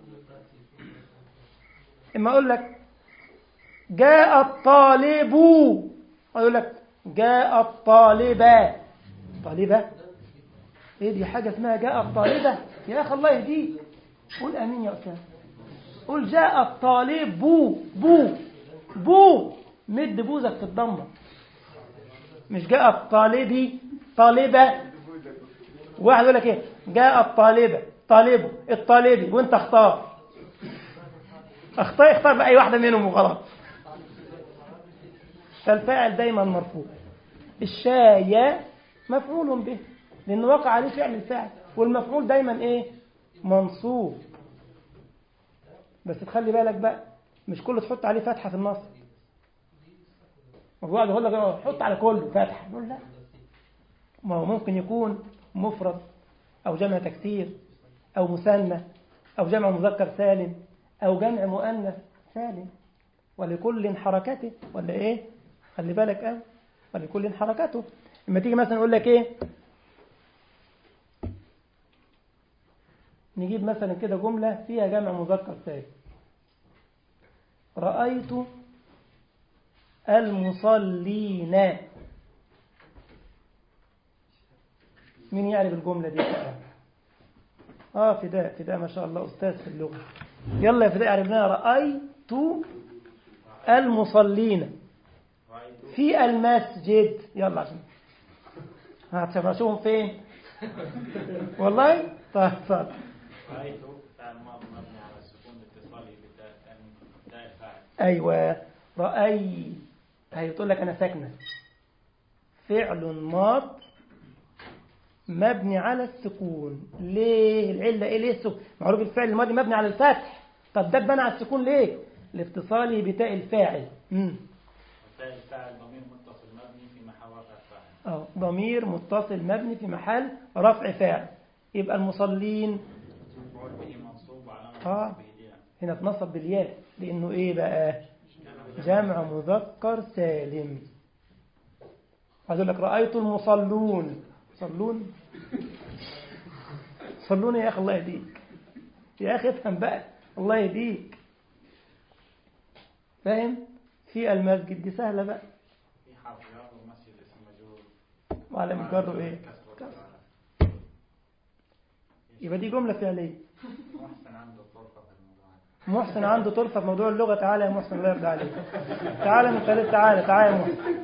اما اقول لك جاء الطالب اقول لك جاء الطالبة طالبة ايه دي حاجة اسمها جاء الطالبة يا اخي الله يهديك قول امين يا استاذ قول جاء الطالب بو بو بو مد بوزك في الضمة مش جاء الطالبي طالبة واحد يقول لك ايه جاء الطالبة طالبه الطالبي وانت اختار اختار اختار بأي واحدة منهم وخلاص فالفاعل دايما مرفوع الشاية مفعول به لأنه وقع عليه فعل الفاعل والمفعول دايما ايه منصوب بس تخلي بالك بقى مش كله تحط عليه فتحة في النص وقعد يقول لك حط على كله فتحة نقول لا ما هو ممكن يكون مفرد أو جمع تكسير أو مثنى أو جمع مذكر سالم أو جمع مؤنث سالم ولكل حركته ولا إيه خلي بالك أه ولكل حركته لما تيجي مثلا يقول لك إيه نجيب مثلا كده جملة فيها جمع مذكر سالم رأيت المصلين مين يعرف الجملة دي اه فداء فداء ما شاء الله أستاذ في اللغة يلا يا فداء عرفناها رأيت المصلين في المسجد يلا عشان هتشوفهم فين والله طيب طيب رأيت فعل ماضي مبني على السكون لاتصاله بالتاء تاء الفاعل أيوة رأي هي بتقول لك أنا ساكنة فعل ماض مبني على السكون ليه العلة إيه ليه السكون معروف الفعل الماضي مبني على الفتح طب ده اتبنى على السكون ليه لاتصاله بتاء الفاعل امم وتاء الفاعل ضمير متصل مبني في محل رفع فاعل اه ضمير متصل مبني في محل رفع فاعل يبقى المصلين مفعول به منصوب وعلامة آه. نصبه الياء هنا اتنصب بالياء لأنه إيه بقى جمع مذكر سالم عايز أقول لك رأيت المصلون صلون صلون يا أخي الله يهديك يا أخي افهم بقى الله يهديك فاهم في المسجد دي سهلة بقى في حرف جر ومسجد اسم مجرور وعلى الجر إيه كسر يبقى دي جملة فعلية محسن عنده طرفة في الموضوع محسن عنده طرفة في موضوع اللغة تعالى يا محسن الله يرضى عليك تعالى من ثالث تعالى تعالى يا محسن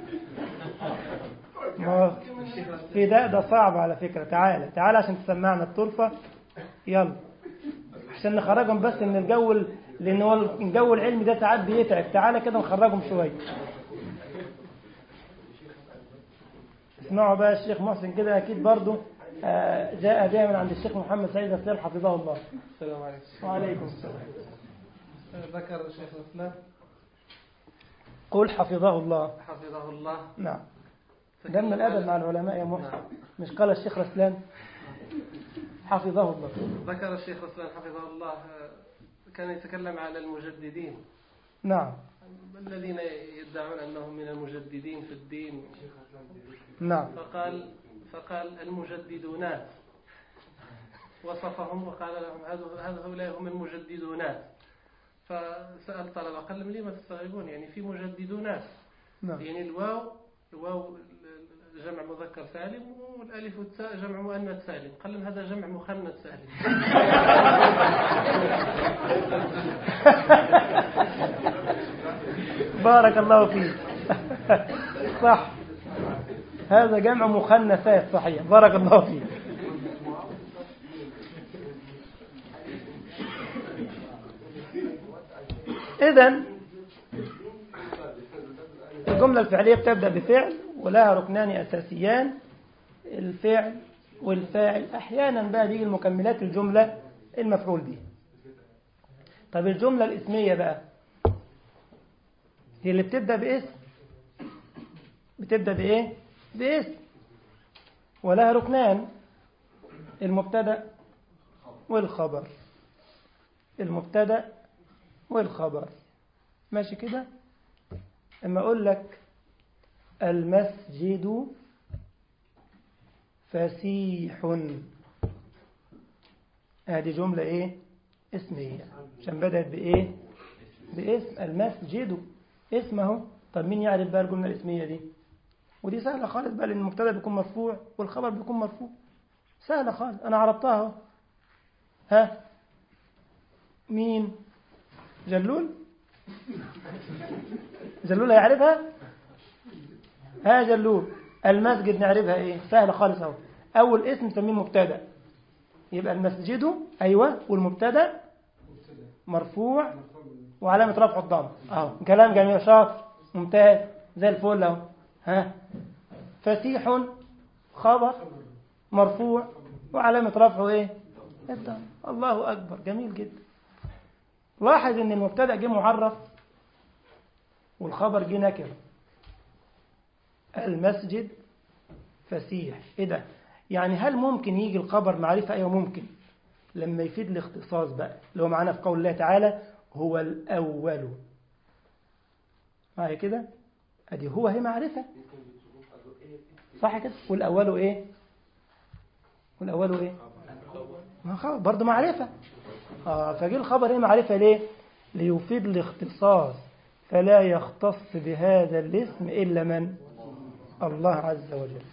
ما في ده ده صعب على فكرة تعالى تعالى عشان تسمعنا الطرفة يلا عشان نخرجهم بس من الجو ال- لأن هو الجو العلمي ده ساعات بيتعب تعالى كده نخرجهم شوية اسمعوا بقى الشيخ محسن كده أكيد برضو آه، جاء جاء من عند الشيخ محمد سعيد أسلام حفظه الله السلام عليكم وعليكم السلام ذكر الشيخ الإسلام قل حفظه الله حفظه الله نعم ده من الأدب مع العلماء يا محسن مش قال الشيخ رسلان حفظه الله ذكر الشيخ الإسلام حفظه الله آه، كان يتكلم على المجددين نعم الذين يدعون أنهم من المجددين في الدين نعم فقال فقال المجددونات وصفهم وقال لهم هذا- هؤلاء هم المجددونات فسأل طلبة قال لهم لما تستغربون يعني في مجددونات نعم يعني الواو الواو جمع مذكر سالم والالف والتاء جمع مؤنث سالم قال لهم هذا جمع مخنث سالم بارك الله فيك صح هذا جمع مخنثات صحيح بارك الله فيك إذا الجملة الفعلية بتبدأ بفعل ولها ركنان أساسيان الفعل والفاعل أحيانا بقى بيجي المكملات الجملة المفعول به طب الجملة الاسمية بقى هي اللي بتبدأ باسم بتبدأ بإيه؟ باسم ولها ركنان المبتدأ والخبر المبتدأ والخبر ماشي كده اما اقول لك المسجد فسيح هذه جملة ايه اسمية عشان بدأت بايه باسم المسجد اسمه طب مين يعرف بقى الجملة الاسمية دي ودي سهلة خالص بقى لأن المبتدأ بيكون مرفوع والخبر بيكون مرفوع سهلة خالص أنا عرفتها اهو ها مين جلول جلول هيعرفها ها جلول المسجد نعرفها ايه سهلة خالص اهو اول اسم نسميه مبتدا يبقى المسجد ايوه والمبتدا مرفوع وعلامة رفع الضم اهو كلام جميل شاطر ممتاز زي الفل اهو ها فسيح خبر مرفوع وعلامة رفعه ايه الضم الله اكبر جميل جدا لاحظ ان المبتدا جه معرف والخبر جه نكر المسجد فسيح ايه ده يعني هل ممكن يجي الخبر معرفه ايوه ممكن لما يفيد الاختصاص بقى اللي هو معانا في قول الله تعالى هو الاول معايا كده ادي هو هي معرفه صح كده والاول ايه والاول ايه ما خبر برضه معرفه آه فجي الخبر ايه معرفة ليه ليفيد الاختصاص فلا يختص بهذا الاسم إلا من الله عز وجل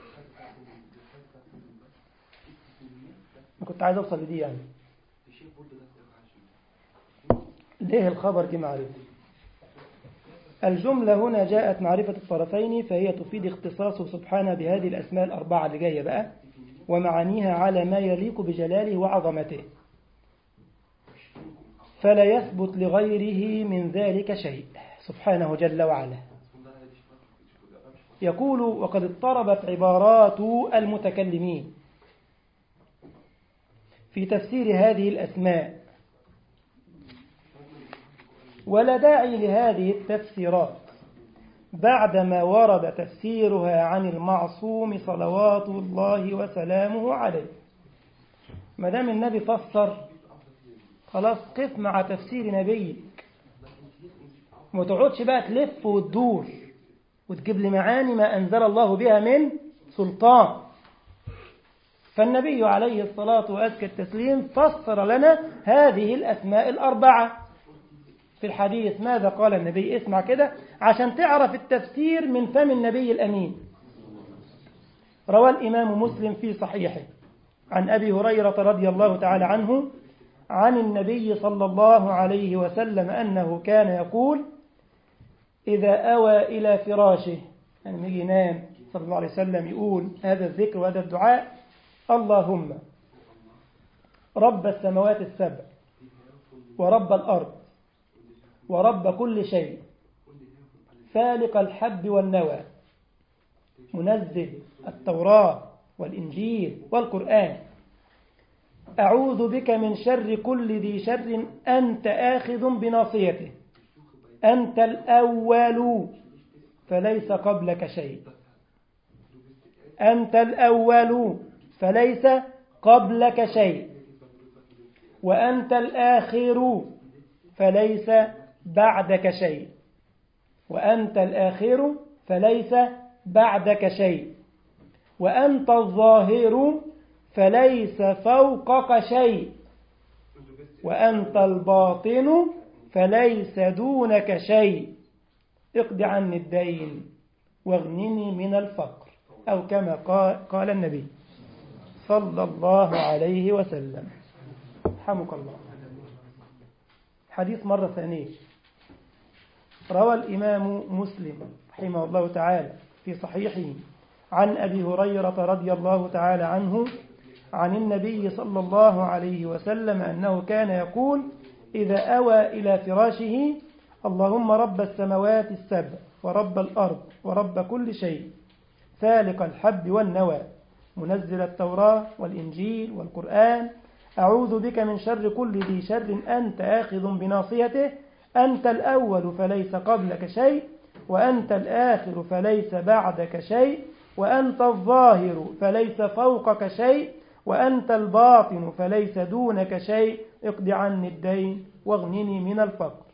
كنت عايز أوصل لدي يعني ليه الخبر دي معرفة الجملة هنا جاءت معرفة الطرفين فهي تفيد اختصاصه سبحانه بهذه الأسماء الأربعة اللي جاية بقى ومعانيها على ما يليق بجلاله وعظمته فلا يثبت لغيره من ذلك شيء سبحانه جل وعلا يقول وقد اضطربت عبارات المتكلمين في تفسير هذه الأسماء ولا داعي لهذه التفسيرات بعدما ورد تفسيرها عن المعصوم صلوات الله وسلامه عليه ما دام النبي فسر خلاص قف مع تفسير نبيك وما تقعدش بقى تلف وتدور وتجيب لي معاني ما أنزل الله بها من سلطان فالنبي عليه الصلاة وأزكى التسليم فسر لنا هذه الأسماء الأربعة في الحديث ماذا قال النبي اسمع كده عشان تعرف التفسير من فم النبي الأمين روى الإمام مسلم في صحيحه عن أبي هريرة رضي الله تعالى عنه عن النبي صلى الله عليه وسلم أنه كان يقول إذا أوى إلى فراشه يعني يجي ينام صلى الله عليه وسلم يقول هذا الذكر وهذا الدعاء اللهم رب السماوات السبع ورب الأرض ورب كل شيء فالق الحب والنوى منزل التوراة والإنجيل والقرآن أعوذ بك من شر كل ذي شر أنت آخذ بناصيته أنت الأول فليس قبلك شيء أنت الأول فليس قبلك شيء وأنت الآخر فليس بعدك شيء وأنت الآخر فليس بعدك شيء وأنت الظاهر فليس فوقك شيء وأنت الباطن فليس دونك شيء اقض عني الدين واغنني من الفقر أو كما قال النبي صلى الله عليه وسلم رحمك الله حديث مرة ثانية روى الإمام مسلم رحمه الله تعالى في صحيحه عن أبي هريرة رضي الله تعالى عنه عن النبي صلى الله عليه وسلم أنه كان يقول إذا أوى إلى فراشه اللهم رب السماوات السبع ورب الأرض ورب كل شيء فالق الحب والنوى منزل التوراة والإنجيل والقرآن أعوذ بك من شر كل ذي شر أنت آخذ بناصيته أنت الأول فليس قبلك شيء وأنت الآخر فليس بعدك شيء وأنت الظاهر فليس فوقك شيء وأنت الباطن فليس دونك شيء اقض عني الدين واغنني من الفقر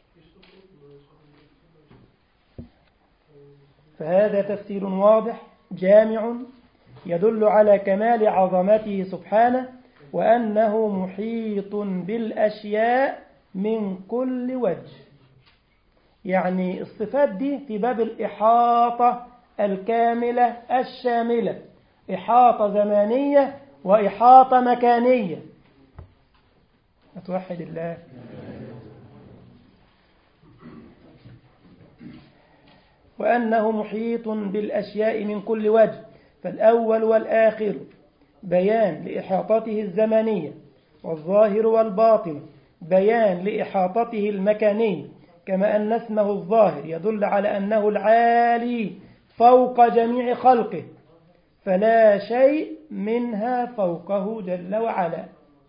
فهذا تفسير واضح جامع يدل على كمال عظمته سبحانه وأنه محيط بالأشياء من كل وجه يعني الصفات دي في باب الإحاطة الكاملة الشاملة إحاطة زمانية وإحاطة مكانية أتوحد الله وأنه محيط بالأشياء من كل وجه فالأول والآخر بيان لإحاطته الزمنية والظاهر والباطن بيان لإحاطته المكانية كما أن اسمه الظاهر يدل على أنه العالي فوق جميع خلقه فلا شيء منها فوقه جل وعلا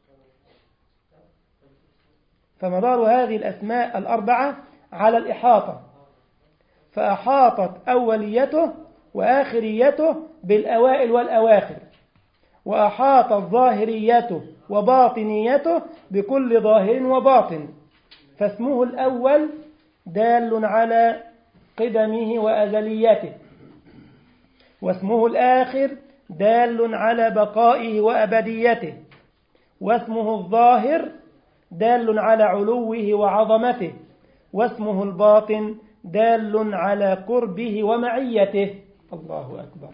فمدار هذه الأسماء الأربعة على الإحاطة فأحاطت أوليته وآخريته بالأوائل والأواخر وأحاطت ظاهريته وباطنيته بكل ظاهر وباطن فاسمه الأول دال على قدمه وأزليته واسمه الآخر دال على بقائه وأبديته واسمه الظاهر دال على علوه وعظمته واسمه الباطن دال على قربه ومعيته الله أكبر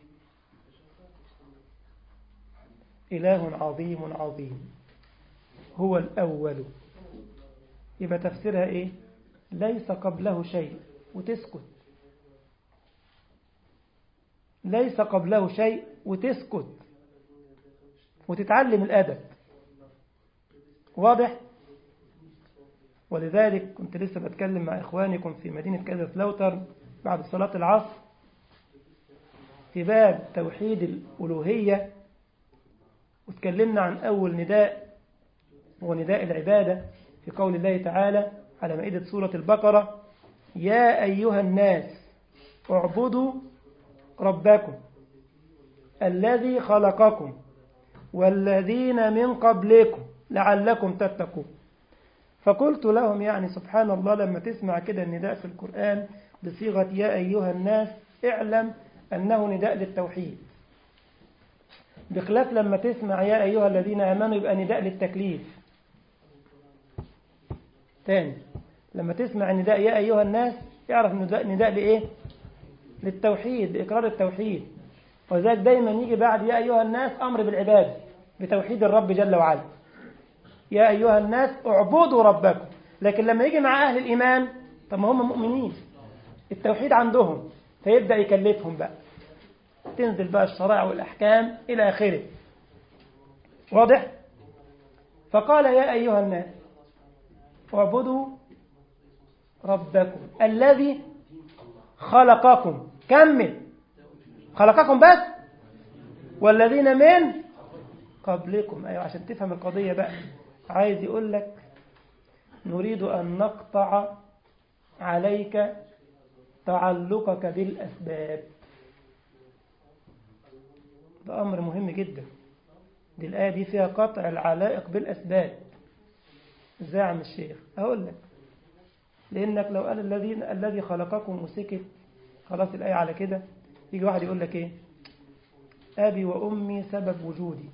إله عظيم عظيم هو الأول يبقى تفسيرها إيه ليس قبله شيء وتسكت ليس قبله شيء وتسكت وتتعلم الأدب واضح ولذلك كنت لسه بتكلم مع إخوانكم في مدينة كازاسلاوتر بعد صلاة العصر في باب توحيد الألوهية وتكلمنا عن أول نداء هو نداء العبادة في قول الله تعالى على مائدة سورة البقرة يا أيها الناس اعبدوا ربكم الذي خلقكم والذين من قبلكم لعلكم تتقون فقلت لهم يعني سبحان الله لما تسمع كده النداء في القرآن بصيغة يا أيها الناس اعلم أنه نداء للتوحيد بخلاف لما تسمع يا أيها الذين آمنوا يبقى نداء للتكليف تاني لما تسمع نداء يا أيها الناس اعرف نداء, نداء لإيه للتوحيد لإقرار التوحيد وذلك دايما يجي بعد يا أيها الناس أمر بالعبادة بتوحيد الرب جل وعلا يا أيها الناس اعبدوا ربكم لكن لما يجي مع أهل الإيمان طب ما هم مؤمنين التوحيد عندهم فيبدأ يكلفهم بقى تنزل بقى الشرائع والأحكام إلى آخره واضح فقال يا أيها الناس اعبدوا ربكم الذي خلقكم كمل خلقكم بس والذين من قبلكم أيوة عشان تفهم القضية بقى عايز يقول لك نريد أن نقطع عليك تعلقك بالأسباب ده أمر مهم جدا دي الآية دي فيها قطع العلائق بالأسباب ازاي يا عم الشيخ أقول لك لأنك لو قال الذين الذي خلقكم وسكت خلاص الآية على كده يجي واحد يقول لك إيه أبي وأمي سبب وجودي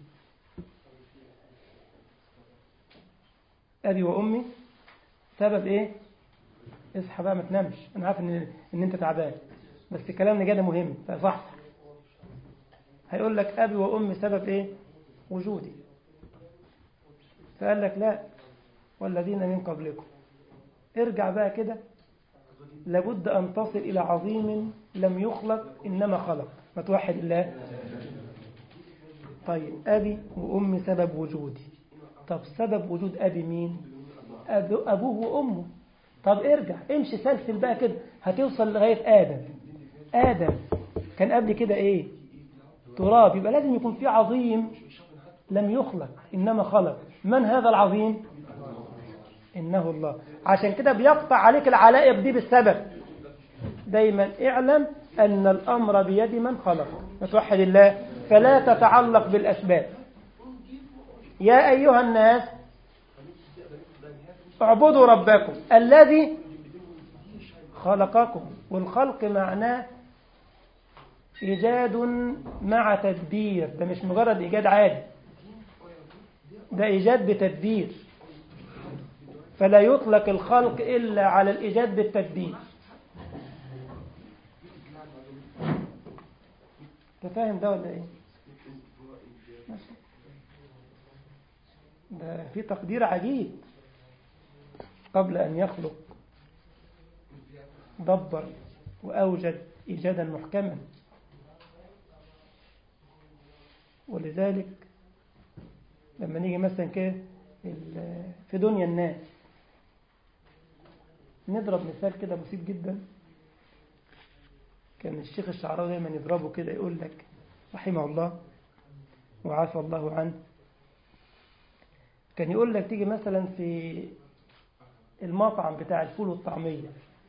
أبي وأمي سبب إيه اصحى بقى ما تنامش أنا عارف إن, إن أنت تعبان بس كلامنا جدا مهم فصح هيقول لك أبي وأمي سبب إيه وجودي فقال لك لا والذين من قبلكم ارجع بقى كده لابد أن تصل إلى عظيم لم يخلق إنما خلق ما توحد الله طيب أبي وأمي سبب وجودي طب سبب وجود أبي مين أبو أبوه وأمه طب ارجع امشي سلسل بقى كده هتوصل لغاية آدم آدم كان قبل كده إيه تراب يبقى لازم يكون في عظيم لم يخلق إنما خلق من هذا العظيم إنه الله عشان كده بيقطع عليك العلائق دي بالسبب دايما اعلم أن الأمر بيد من خلق وتوحد الله فلا تتعلق بالأسباب يا أيها الناس اعبدوا ربكم الذي خلقكم والخلق معناه إيجاد مع تدبير ده مش مجرد إيجاد عادي ده إيجاد بتدبير فلا يطلق الخلق إلا على الإيجاد بالتدبير تفاهم ده ولا إيه ده في تقدير عجيب قبل أن يخلق دبر وأوجد إيجادا محكما ولذلك لما نيجي مثلا كده في دنيا الناس نضرب مثال كده بسيط جدا كان الشيخ الشعراوي دايما يضربه كده يقول لك رحمه الله وعافى الله عنه كان يقول لك تيجي مثلا في المطعم بتاع الفول والطعمية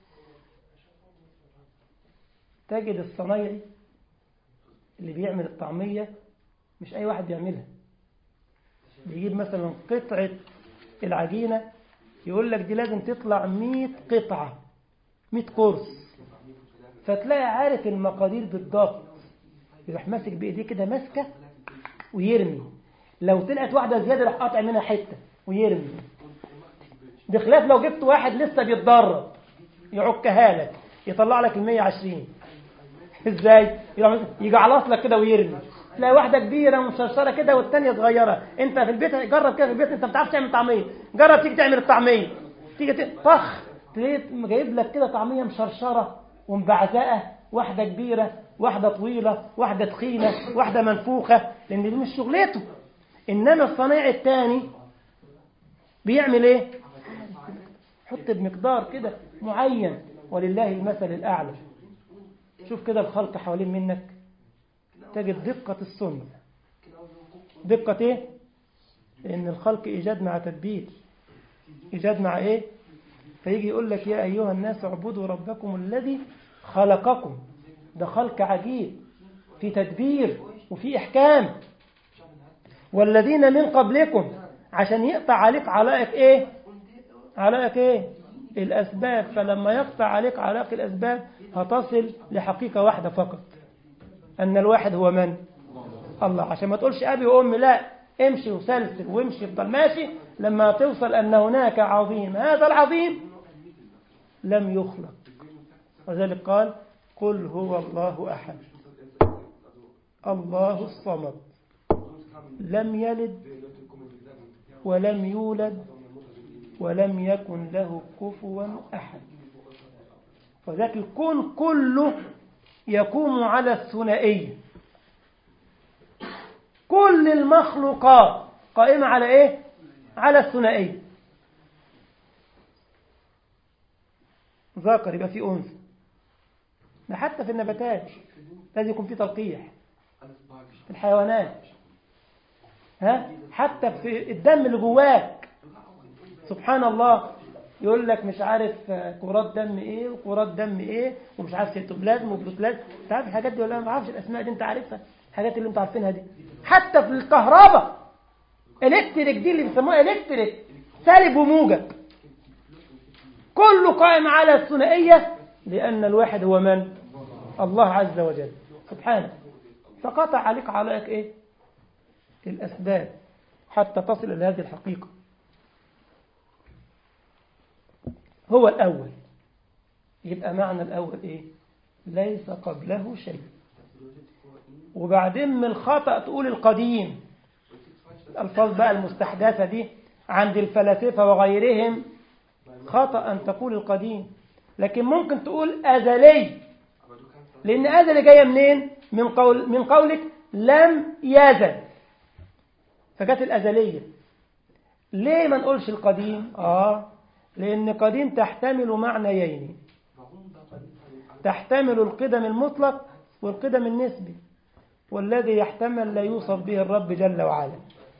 تجد الصنايعي اللي بيعمل الطعمية مش أي واحد بيعملها بيجيب مثلا قطعة العجينة يقول لك دي لازم تطلع 100 قطعة 100 قرص فتلاقي عارف المقادير بالضبط يروح ماسك بإيديه كده ماسكة ويرمي لو طلعت واحدة زيادة راح قاطع منها حتة ويرمي بخلاف لو جبت واحد لسه بيتدرب يعكها لك يطلع لك ال 120 ازاي يجي على لك كده ويرمي تلاقي واحدة كبيرة ومشرشرة كده والتانية صغيرة انت في البيت جرب كده في البيت انت ما بتعرفش تعمل طعمية جرب تيجي تعمل الطعمية تيجي طخ تلاقيه جايب لك كده طعمية مشرشرة ومبعزقة واحدة كبيرة واحدة طويلة واحدة تخينة واحدة منفوخة لأن دي مش شغلته إنما الصنايعي الثاني بيعمل إيه؟ حط بمقدار كده معين ولله المثل الأعلى شوف كده الخلق حوالين منك تجد دقة السنة دقة إيه؟ لأن الخلق إيجاد مع تدبير إيجاد مع إيه؟ فيجي يقول لك يا أيها الناس اعبدوا ربكم الذي خلقكم ده خلق عجيب في تدبير وفي إحكام والذين من قبلكم عشان يقطع عليك علائق إيه علائق إيه الأسباب فلما يقطع عليك علائق الأسباب هتصل لحقيقة واحدة فقط أن الواحد هو من الله عشان ما تقولش أبي وأمي لا امشي وسلسل وامشي افضل ماشي لما توصل أن هناك عظيم هذا العظيم لم يخلق وذلك قال قل هو الله أحد الله الصمد لم يلد ولم يولد ولم يكن له كفوا أحد وذلك الكون كله يقوم على الثنائية كل المخلوقات قائمة على إيه؟ على الثنائية ذكر يبقى في أنثى ده حتى في النباتات لازم يكون في تلقيح في الحيوانات ها حتى في الدم اللي جواك سبحان الله يقول لك مش عارف كرات دم ايه وكرات دم ايه ومش عارف سيتوبلازم وبروتلازم انت عارف الحاجات دي ولا ما اعرفش الاسماء دي انت عارفها الحاجات اللي انتوا عارفينها دي حتى في الكهرباء الكتريك دي اللي بيسموها الكتريك سالب وموجب كله قائم على الثنائية لأن الواحد هو من؟ الله عز وجل سبحانه فقطع عليك عليك إيه؟ الأسباب حتى تصل إلى هذه الحقيقة هو الأول يبقى معنى الأول إيه؟ ليس قبله شيء وبعدين من الخطأ تقول القديم الألفاظ بقى المستحدثة دي عند الفلاسفة وغيرهم خطأ أن تقول القديم لكن ممكن تقول أزلي لأن أزلي جاية منين؟ من, قول من قولك لم يزل فجت الأزلية ليه ما نقولش القديم؟ آه لأن قديم تحتمل معنيين تحتمل القدم المطلق والقدم النسبي والذي يحتمل لا يوصف به الرب جل وعلا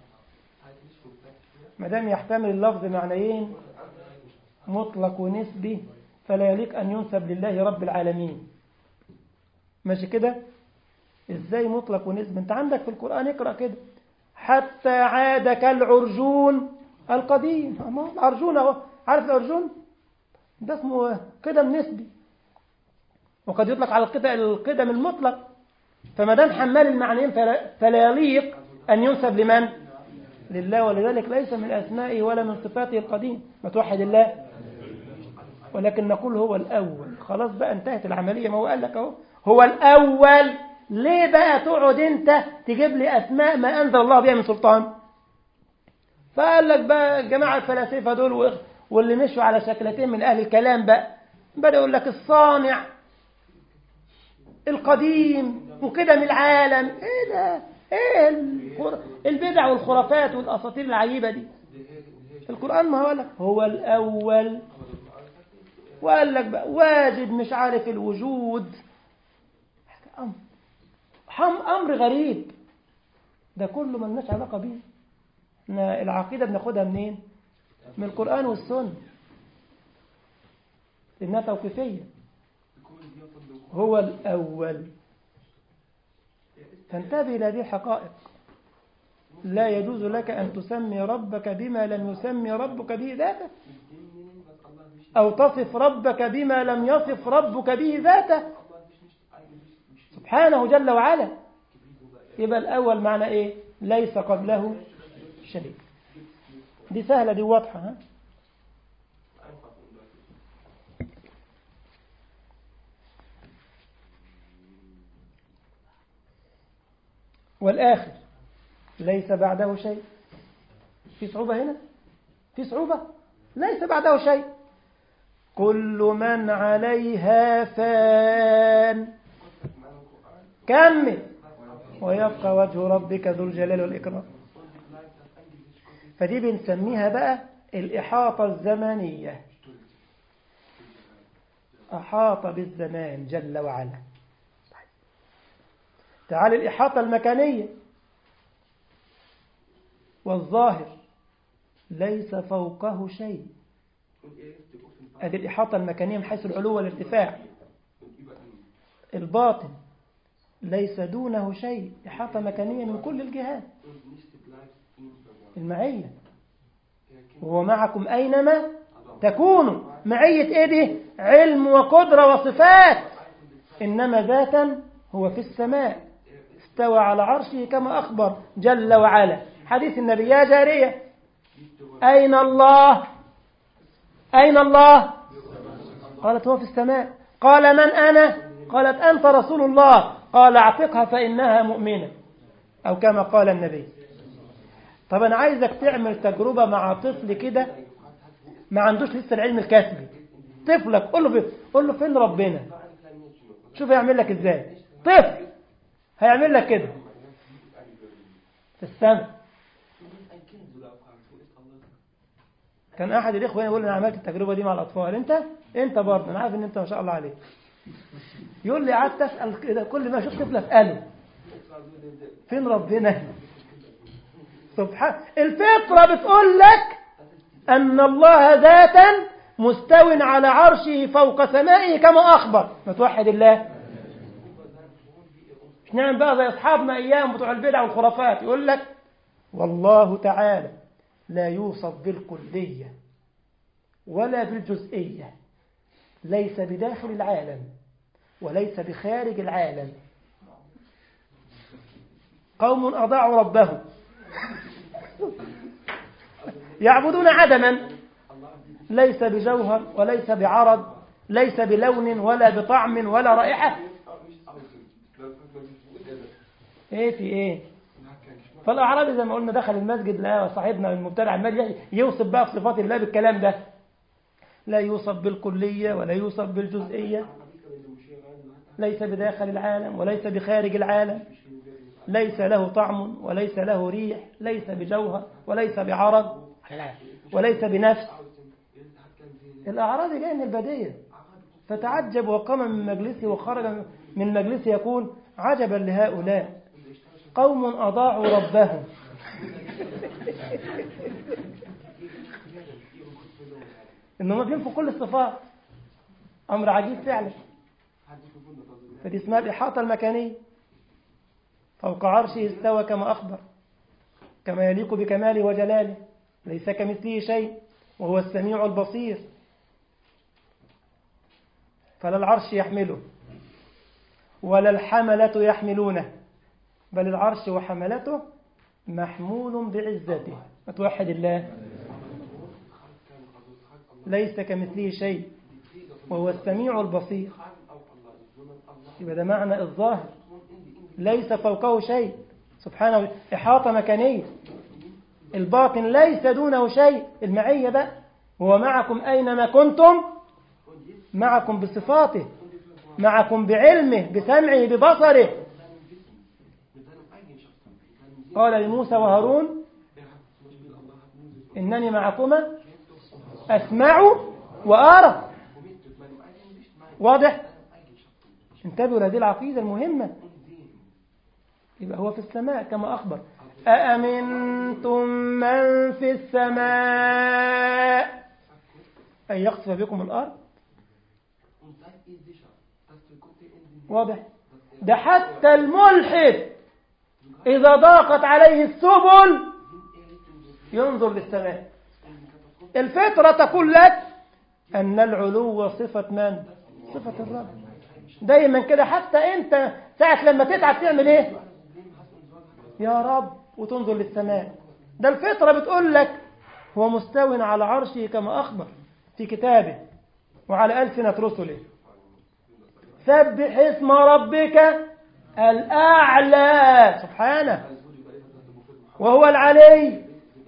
ما دام يحتمل اللفظ معنيين مطلق ونسبي فلا يليق أن ينسب لله رب العالمين ماشي كده ازاي مطلق ونسبي انت عندك في القرآن اقرأ كده حتى عاد كالعرجون القديم أما العرجون اهو عارف العرجون ده اسمه قدم نسبي وقد يطلق على القدم القدم المطلق فما دام حمال المعنيين فلا يليق أن ينسب لمن؟ لله ولذلك ليس من أسمائه ولا من صفاته القديم ما توحد الله ولكن نقول هو الأول خلاص بقى انتهت العملية ما هو قال لك اهو هو الأول ليه بقى تقعد انت تجيب لي أسماء ما أنزل الله بها من سلطان فقال لك بقى الجماعة الفلاسفة دول واللي مشوا على شكلتين من أهل الكلام بقى بدأ يقول لك الصانع القديم وقدم العالم ايه ده ايه البدع والخرافات والاساطير العجيبه دي القران ما هو لك هو الاول وقال لك بقى واجب مش عارف الوجود امر غريب ده كله ملناش علاقه بيه احنا العقيده بناخدها منين من القران والسنه انها توقيفيه هو الأول فانتبه إلى هذه الحقائق لا يجوز لك أن تسمي ربك بما لم يسمي ربك به ذاته أو تصف ربك بما لم يصف ربك به ذاته سبحانه جل وعلا يبقى الأول معنى إيه ليس قبله شيء دي سهلة دي واضحة ها والآخر ليس بعده شيء في صعوبة هنا في صعوبة ليس بعده شيء كل من عليها فان كمل ويبقى وجه ربك ذو الجلال والإكرام فدي بنسميها بقى الإحاطة الزمنية أحاط بالزمان جل وعلا تعال الإحاطة المكانية والظاهر ليس فوقه شيء هذه الإحاطة المكانية من حيث العلو والارتفاع الباطن ليس دونه شيء إحاطة مكانية من كل الجهات المعية وهو معكم أينما تكونوا معية إيه دي علم وقدرة وصفات إنما ذاتا هو في السماء استوى على عرشه كما أخبر جل وعلا حديث النبي يا جارية أين الله أين الله قالت هو في السماء قال من أنا قالت أنت رسول الله قال اعتقها فإنها مؤمنة أو كما قال النبي طب أنا عايزك تعمل تجربة مع طفل كده ما عندوش لسه العلم الكسبي طفلك قول له فين قول له فين ربنا شوف هيعمل لك ازاي طفل هيعمل لك كده في السماء كان احد الاخوه يقول انا عملت التجربه دي مع الاطفال انت انت برضه انا عارف ان انت ما شاء الله عليك يقول لي قعدت اسال كده كل ما اشوف طفل اساله فين ربنا سبحان الفطره بتقول لك ان الله ذاتا مستو على عرشه فوق سمائه كما اخبر ما توحد الله مش نعمل بقى زي اصحابنا ايام بتوع البدع والخرافات يقول لك والله تعالى لا يوصف بالكلية ولا بالجزئية ليس بداخل العالم وليس بخارج العالم قوم أضاعوا ربهم يعبدون عدما ليس بجوهر وليس بعرض ليس بلون ولا بطعم ولا رائحة ايه في ايه فالأعرابي زي ما قلنا دخل المسجد لقى صاحبنا المبتدع عمال يوصف بقى في صفات الله بالكلام ده لا يوصف بالكلية ولا يوصف بالجزئية ليس بداخل العالم وليس بخارج العالم ليس له طعم وليس له ريح ليس بجوهر وليس بعرض وليس بنفس الأعرابي جاي من البدية فتعجب وقام من مجلسه وخرج من مجلسه يقول عجبا لهؤلاء قوم أضاعوا ربهم إنهم بينفوا كل الصفات أمر عجيب فعلا فدي اسمها الإحاطة المكانية فوق عرشه استوى كما أخبر كما يليق بكماله وجلاله ليس كمثله شيء وهو السميع البصير فلا العرش يحمله ولا الحملة يحملونه بل العرش وحملته محمول بعزته وتوحد الله ليس كمثله شيء وهو السميع البصير يبقى ده معنى الظاهر ليس فوقه شيء سبحانه إحاطة مكانية الباطن ليس دونه شيء المعية بقى هو معكم أينما كنتم معكم بصفاته معكم بعلمه بسمعه ببصره قال لموسى وهارون إنني معكما أسمع وأرى واضح انتبهوا لهذه العقيدة المهمة يبقى هو في السماء كما أخبر أأمنتم من في السماء أن يخسف بكم الأرض واضح ده حتى الملحد إذا ضاقت عليه السبل ينظر للسماء الفطرة تقول لك أن العلو صفة من؟ صفة الرب دايما كده حتى أنت ساعة لما تتعب تعمل إيه؟ يا رب وتنظر للسماء ده الفطرة بتقول لك هو مستو على عرشه كما أخبر في كتابه وعلى ألسنة رسله سبح اسم ربك الأعلى سبحانه وهو العلي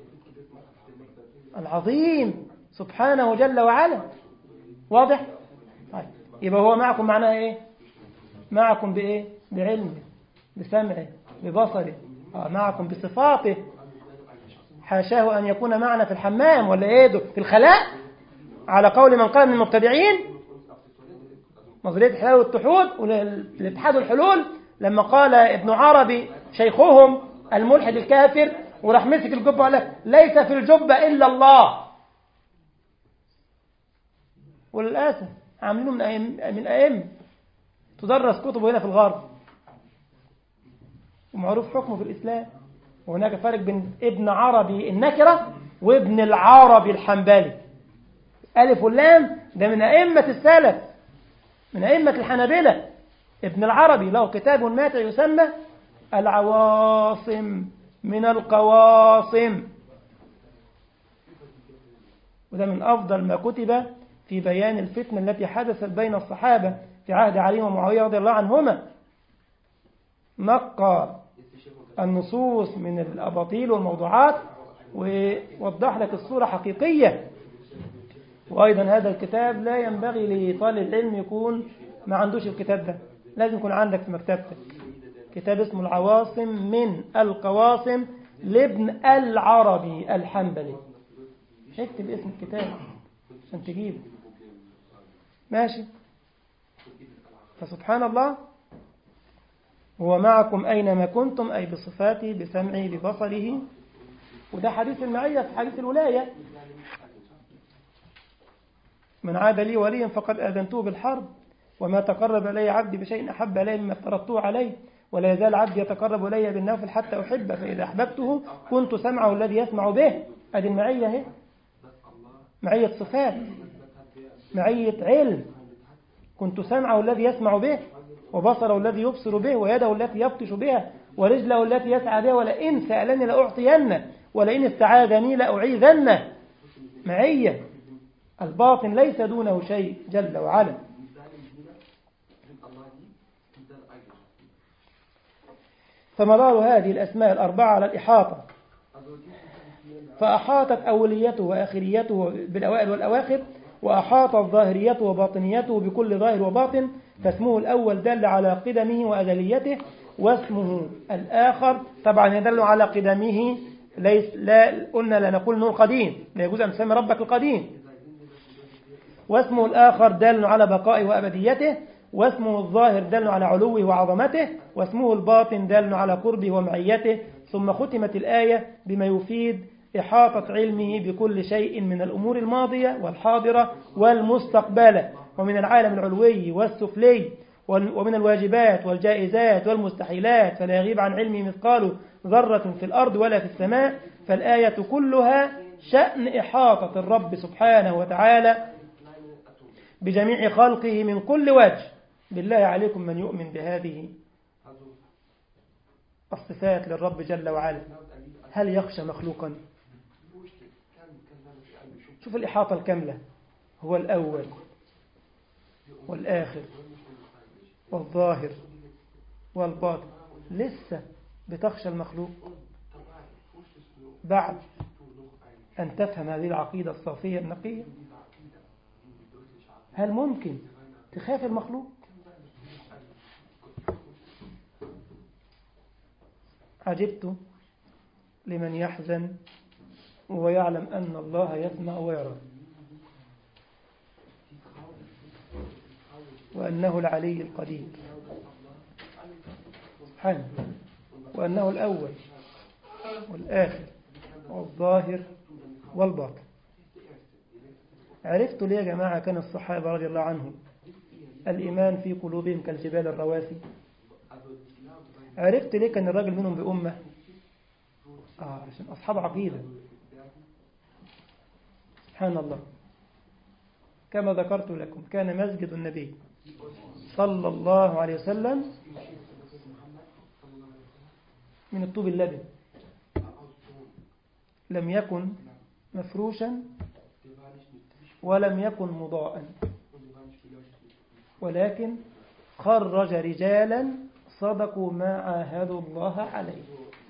العظيم سبحانه جل وعلا واضح طيب يبقى هو معكم معناه ايه معكم بايه بعلمه بسمعه ببصره آه معكم بصفاته حاشاه أن يكون معنا في الحمام ولا ايه ده في الخلاء على قول من قال من المبتدعين نظرية الحلال والتحود والاتحاد والحلول لما قال ابن عربي شيخهم الملحد الكافر وراح مسك الجبة وقال لك ليس في الجبة إلا الله وللأسف عاملينه من أئم من أئمة تدرس كتبه هنا في الغرب ومعروف حكمه في الإسلام وهناك فرق بين ابن عربي النكرة وابن العربي الحنبلي ألف واللام ده من أئمة السلف من أئمة الحنابلة ابن العربي له كتاب ماتع يسمى العواصم من القواصم وده من أفضل ما كتب في بيان الفتنة التي حدثت بين الصحابة في عهد علي ومعاوية رضي الله عنهما نقى النصوص من الأباطيل والموضوعات ووضح لك الصورة حقيقية وأيضا هذا الكتاب لا ينبغي لطالب العلم يكون ما عندوش الكتاب ده لازم يكون عندك في مكتبتك كتاب اسمه العواصم من القواصم لابن العربي الحنبلي اكتب اسم الكتاب عشان تجيبه ماشي فسبحان الله هو معكم أينما كنتم أي بصفاته بسمعه ببصره وده حديث المعية في حديث الولاية من عاد لي وليا فقد آذنته بالحرب وما تقرب إلي عبدي بشيء أحب إلي مما افترضته عليه ولا يزال عبدي يتقرب إلي بالنافل حتى أحبه فإذا أحببته كنت سمعه الذي يسمع به أدي المعية اهي معية صفات معية علم كنت سمعه الذي يسمع به وبصره الذي يبصر به ويده التي يبطش بها ورجله التي يسعى بها ولئن سألني لأعطينه ولئن استعاذني لأعيذنه معية الباطن ليس دونه شيء جل وعلا فمدار هذه الأسماء الأربعة على الإحاطة فأحاطت أوليته وآخريته بالأوائل والأواخر وأحاطت ظاهريته وباطنيته بكل ظاهر وباطن فاسمه الأول دل على قدمه وأزليته واسمه الآخر طبعا يدل على قدمه ليس لا قلنا لا نقول نور قديم لا يجوز أن تسمي ربك القديم واسمه الآخر دل على بقائه وأبديته واسمه الظاهر دل على علوه وعظمته واسمه الباطن دل على قربه ومعيته ثم ختمت الآية بما يفيد إحاطة علمه بكل شيء من الأمور الماضية والحاضرة والمستقبلة ومن العالم العلوي والسفلي ومن الواجبات والجائزات والمستحيلات فلا يغيب عن علمه مثقال ذرة في الأرض ولا في السماء فالآية كلها شأن إحاطة الرب سبحانه وتعالى بجميع خلقه من كل وجه بالله عليكم من يؤمن بهذه الصفات للرب جل وعلا هل يخشى مخلوقا شوف الإحاطة الكاملة هو الأول والآخر والظاهر والباطن لسه بتخشى المخلوق بعد أن تفهم هذه العقيدة الصافية النقية هل ممكن تخاف المخلوق عجبت لمن يحزن ويعلم أن الله يسمع ويرى وأنه العلي القدير سبحانه وأنه الأول والآخر والظاهر والباطن عرفت ليه يا جماعة كان الصحابة رضي الله عنهم الإيمان في قلوبهم كالجبال الرواسي عرفت ليه كان الراجل منهم بأمة آه عشان أصحاب عقيدة سبحان الله كما ذكرت لكم كان مسجد النبي صلى الله عليه وسلم من الطوب اللبن لم يكن مفروشا ولم يكن مضاء ولكن خرج رجالا صدقوا ما عاهدوا الله عليه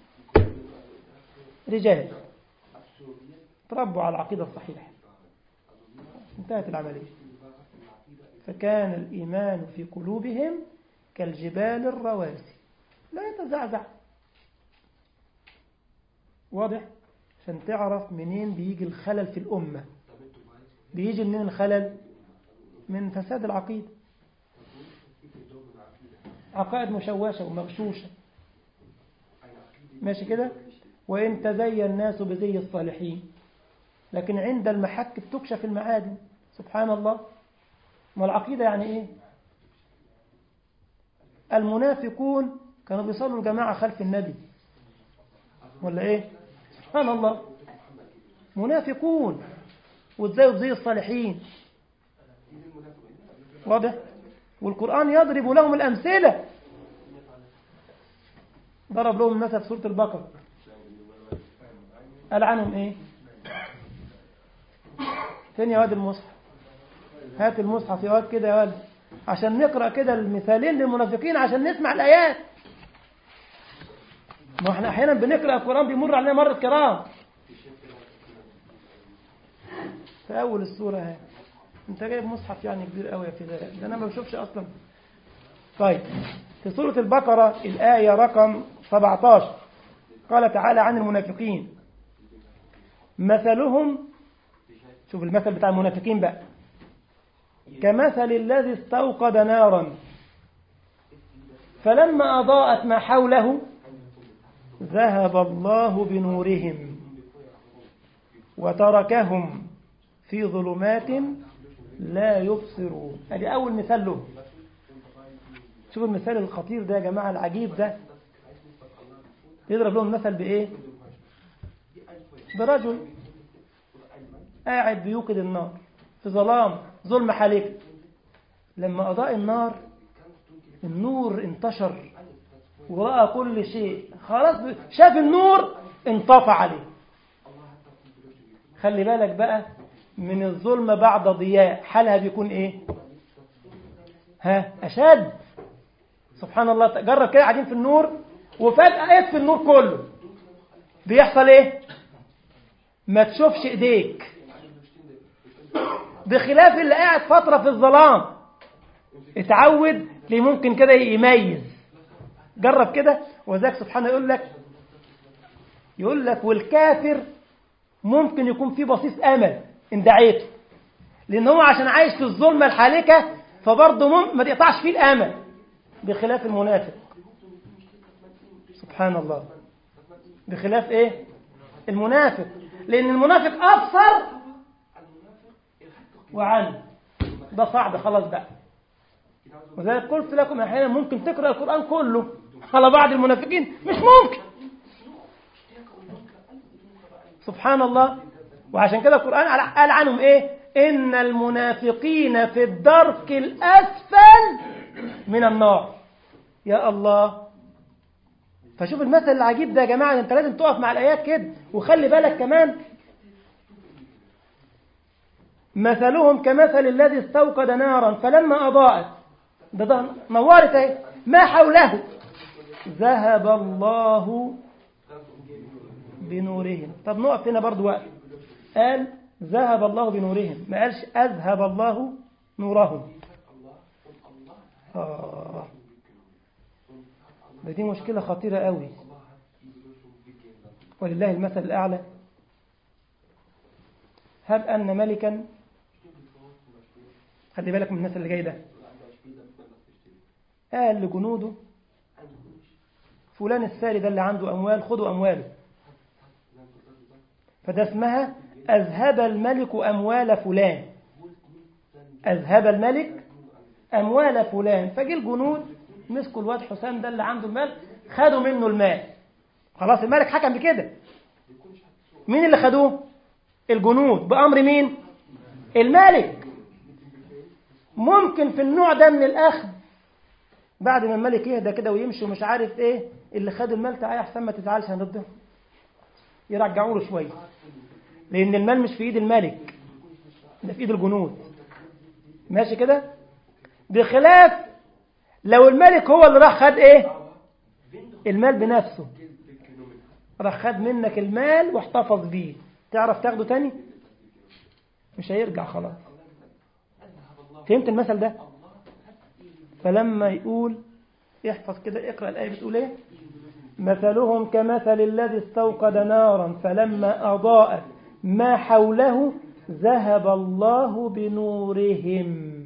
رجال تربوا على العقيدة الصحيحة انتهت العملية فكان الإيمان في قلوبهم كالجبال الرواسي لا يتزعزع واضح عشان تعرف منين بيجي الخلل في الأمة بيجي منين الخلل من فساد العقيدة عقائد مشوشة ومغشوشة ماشي كده وإن تزين الناس بزي الصالحين لكن عند المحك بتكشف المعادن سبحان الله ما العقيدة يعني إيه المنافقون كانوا بيصلوا الجماعة خلف النبي ولا إيه سبحان الله منافقون وازاي زي الصالحين واضح والقرآن يضرب لهم الأمثلة ضرب لهم مثل في سورة البقرة قال عنهم ايه فين يا واد المصحف هات المصحف يا واد كده يا واد عشان نقرأ كده المثالين للمنافقين عشان نسمع الآيات ما احنا احيانا بنقرأ القرآن بيمر علينا مرة كرام في أول السورة اهي انت جايب مصحف يعني كبير قوي يا فداء ده انا ما بشوفش اصلا طيب في سورة البقرة الآية رقم 17 قال تعالى عن المنافقين مثلهم شوف المثل بتاع المنافقين بقى كمثل الذي استوقد نارا فلما أضاءت ما حوله ذهب الله بنورهم وتركهم في ظلمات لا يبصرون ادي اول مثال له شوف المثال الخطير ده يا جماعه العجيب ده يضرب لهم مثل بايه برجل قاعد بيوقد النار في ظلام ظلم حالك لما أضاء النار النور انتشر ورأى كل شيء خلاص شاف النور انطفى عليه خلي بالك بقى من الظلمة بعد ضياء حالها بيكون ايه ها أشد سبحان الله جرب كده قاعدين في النور وفجأة اطفي النور كله بيحصل ايه ما تشوفش ايديك بخلاف اللي قاعد فترة في الظلام اتعود ليه ممكن كده يميز جرب كده وذاك سبحانه يقول لك يقول لك والكافر ممكن يكون في بصيص امل ان دعيته لان هو عشان عايش في الظلمه الحالكه فبرضه مم... ما تقطعش فيه الامل بخلاف المنافق سبحان الله بخلاف ايه المنافق لان المنافق ابصر وعن ده صعب خلاص بقى وذلك قلت لكم احيانا ممكن تقرا القران كله على بعض المنافقين مش ممكن سبحان الله وعشان كده القرآن قال عنهم ايه إن المنافقين في الدرك الأسفل من النار يا الله فشوف المثل العجيب ده يا جماعة انت لازم تقف مع الآيات كده وخلي بالك كمان مثلهم كمثل الذي استوقد نارا فلما أضاءت ده, ده نورت اهي ما حوله ذهب الله بنورهم طب نقف هنا برضو وقت قال ذهب الله بنورهم ما قالش أذهب الله نورهم آه. ده دي مشكلة خطيرة قوي ولله المثل الأعلى هب أن ملكا خلي بالك من الناس اللي جاي ده قال لجنوده فلان الساري ده اللي عنده أموال خدوا أمواله فده اسمها أذهب الملك أموال فلان أذهب الملك أموال فلان فجي الجنود مسكوا الواد حسام ده اللي عنده المال خدوا منه المال خلاص الملك حكم بكده مين اللي خدوه الجنود بأمر مين الملك ممكن في النوع ده من الأخذ بعد ما الملك يهدى كده ويمشي ومش عارف ايه اللي خد المال تعالى احسن ما تزعلش هنرده يرجعوا له شويه لان المال مش في ايد الملك ده في ايد الجنود ماشي كده بخلاف لو الملك هو اللي راح خد ايه المال بنفسه راح خد منك المال واحتفظ بيه تعرف تاخده تاني مش هيرجع خلاص فهمت المثل ده فلما يقول احفظ كده اقرأ الآية بتقول ايه مثلهم كمثل الذي استوقد نارا فلما أضاءت ما حوله ذهب الله بنورهم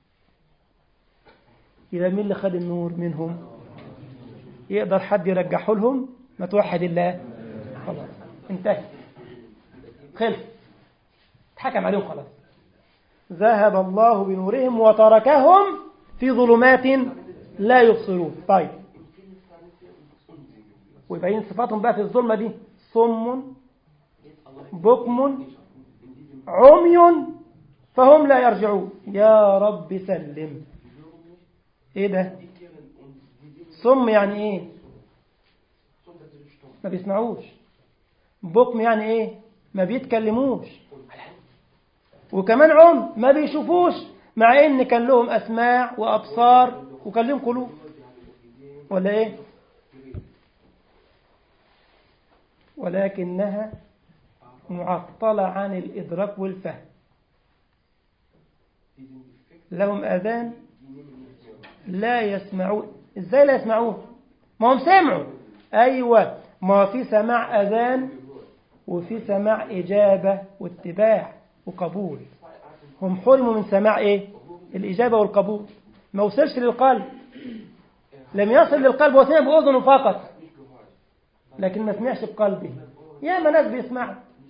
يبقى مين اللي خد النور منهم يقدر حد يرجحه لهم ما توحد الله خلاص انتهى خلص اتحكم عليهم خلاص ذهب الله بنورهم وتركهم في ظلمات لا يبصرون طيب ويبين صفاتهم بقى في الظلمة دي صم بكم عمي فهم لا يرجعون يا رب سلم ايه ده صم يعني ايه ما بيسمعوش بكم يعني ايه ما بيتكلموش وكمان عم ما بيشوفوش مع ان كان لهم اسماع وابصار وكان لهم قلوب ولا ايه ولكنها معطلة عن الإدراك والفهم لهم أذان لا يسمعون إزاي لا يسمعون ما هم سمعوا أيوة ما في سماع أذان وفي سماع إجابة واتباع وقبول هم حرموا من سماع إيه الإجابة والقبول ما وصلش للقلب لم يصل للقلب وسمع بأذنه فقط لكن ما سمعش بقلبه ياما ناس بيسمعوا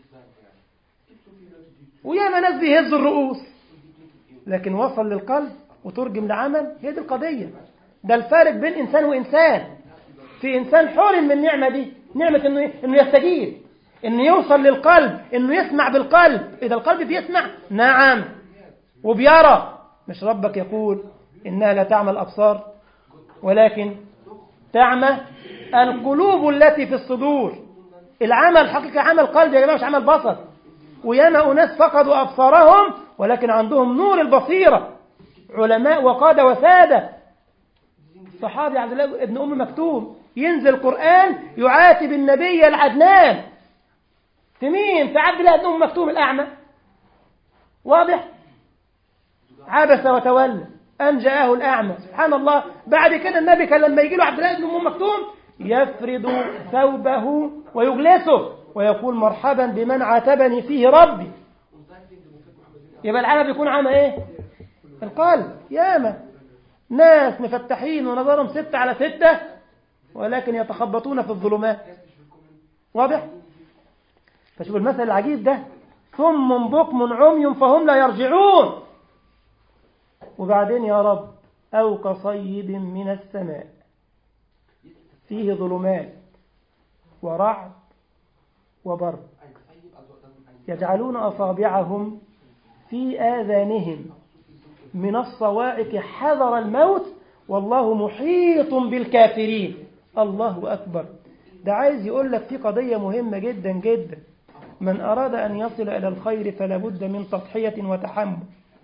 وياما ناس بيهزوا الرؤوس لكن وصل للقلب وترجم لعمل هي دي القضية ده الفارق بين إنسان وإنسان في إنسان حرم من النعمة دي نعمة إنه, إنه يستجيب إنه يوصل للقلب إنه يسمع بالقلب إذا القلب بيسمع نعم وبيرى مش ربك يقول إنها لا تعمى الأبصار ولكن تعمى القلوب التي في الصدور العمل الحقيقة عمل قلب يا جماعة مش عمل بصر وياما أناس فقدوا أبصارهم ولكن عندهم نور البصيرة علماء وقادة وسادة صحابي عبد الله ابن أم مكتوم ينزل القرآن يعاتب النبي العدنان في مين؟ في عبد الله بن أم مكتوم الأعمى واضح؟ عبس وتولى أن جاءه الأعمى سبحان الله بعد كده النبي كان لما يجي له عبد الله بن أم مكتوم يفرد ثوبه ويجلسه ويقول مرحبا بمن عاتبني فيه ربي يبقى العمى بيكون عمى ايه القلب ياما ناس مفتحين ونظرهم ستة على ستة ولكن يتخبطون في الظلمات واضح فشوف المثل العجيب ده ثم بكم عمي فهم لا يرجعون وبعدين يا رب أو كصيب من السماء فيه ظلمات ورعد وبرق يجعلون أصابعهم في آذانهم من الصواعق حذر الموت والله محيط بالكافرين الله أكبر ده عايز يقول لك في قضية مهمة جدا جدا من أراد أن يصل إلى الخير فلا بد من تضحية وتحمل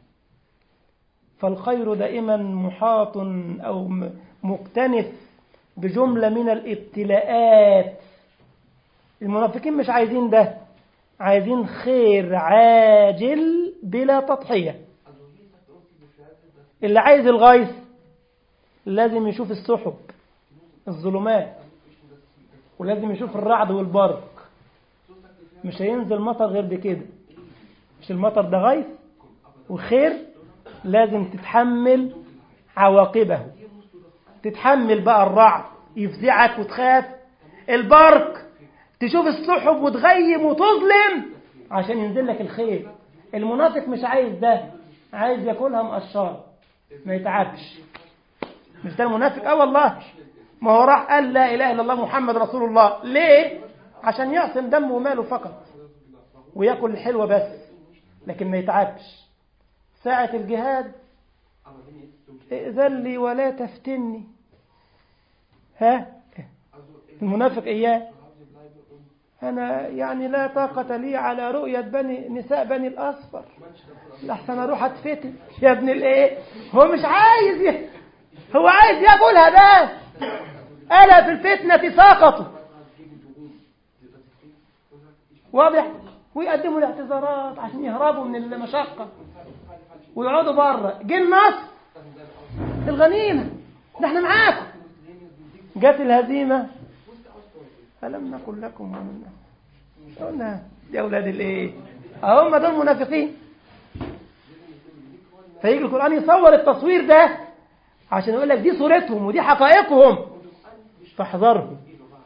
فالخير دائما محاط أو مكتنف بجملة من الابتلاءات المنافقين مش عايزين ده عايزين خير عاجل بلا تضحية اللي عايز الغيث لازم يشوف السحب الظلمات ولازم يشوف الرعد والبرق مش هينزل مطر غير بكده مش المطر ده غيث وخير لازم تتحمل عواقبه تتحمل بقى الرعد يفزعك وتخاف البرق تشوف السحب وتغيم وتظلم عشان ينزل لك الخير المنافق مش عايز ده عايز ياكلها مقشره ما يتعبش مش ده المنافق اه والله ما هو راح قال لا اله الا الله محمد رسول الله ليه عشان يعصم دمه وماله فقط وياكل الحلوه بس لكن ما يتعبش ساعة الجهاد ائذن لي ولا تفتني ها المنافق إياه أنا يعني لا طاقة لي على رؤية بني نساء بني الأصفر لحسن أروح أتفتن يا ابن الإيه هو مش عايز ي... هو عايز يقولها بس ألا في الفتنة ساقطوا واضح ويقدموا الاعتذارات عشان يهربوا من المشقة ويقعدوا بره جه النصر الغنيمة ده احنا معاكم جت الهزيمة ألم نقل لكم ومن قلنا يا أولاد الإيه هم دول منافقين فيجي القرآن يصور التصوير ده عشان يقول لك دي صورتهم ودي حقائقهم فاحذرهم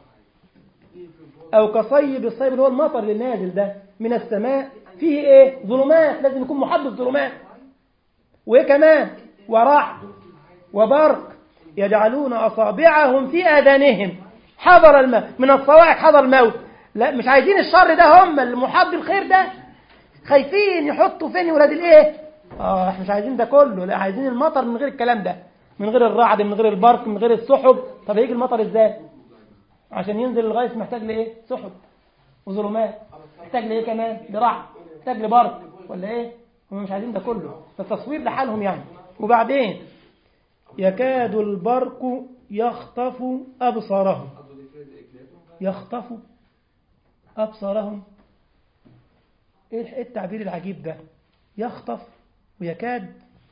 أو كصيب الصيب اللي هو المطر اللي نازل ده من السماء فيه إيه ظلمات لازم يكون محب الظلمات وإيه كمان ورعد وبرق يجعلون أصابعهم في آذانهم حضر الماء من الصواعق حضر الموت لا مش عايزين الشر ده هم اللي محب الخير ده خايفين يحطوا فين ولاد الايه اه احنا مش عايزين ده كله لا عايزين المطر من غير الكلام ده من غير الرعد من غير البرق من غير السحب طب هيجي المطر ازاي عشان ينزل الغيث محتاج لايه سحب وظلمات محتاج لايه كمان لرعد محتاج لبرق ولا ايه هم مش عايزين ده كله التصوير لحالهم يعني وبعدين يكاد البرق يخطف أبصارهم يخطف أبصارهم إيه التعبير العجيب ده يخطف ويكاد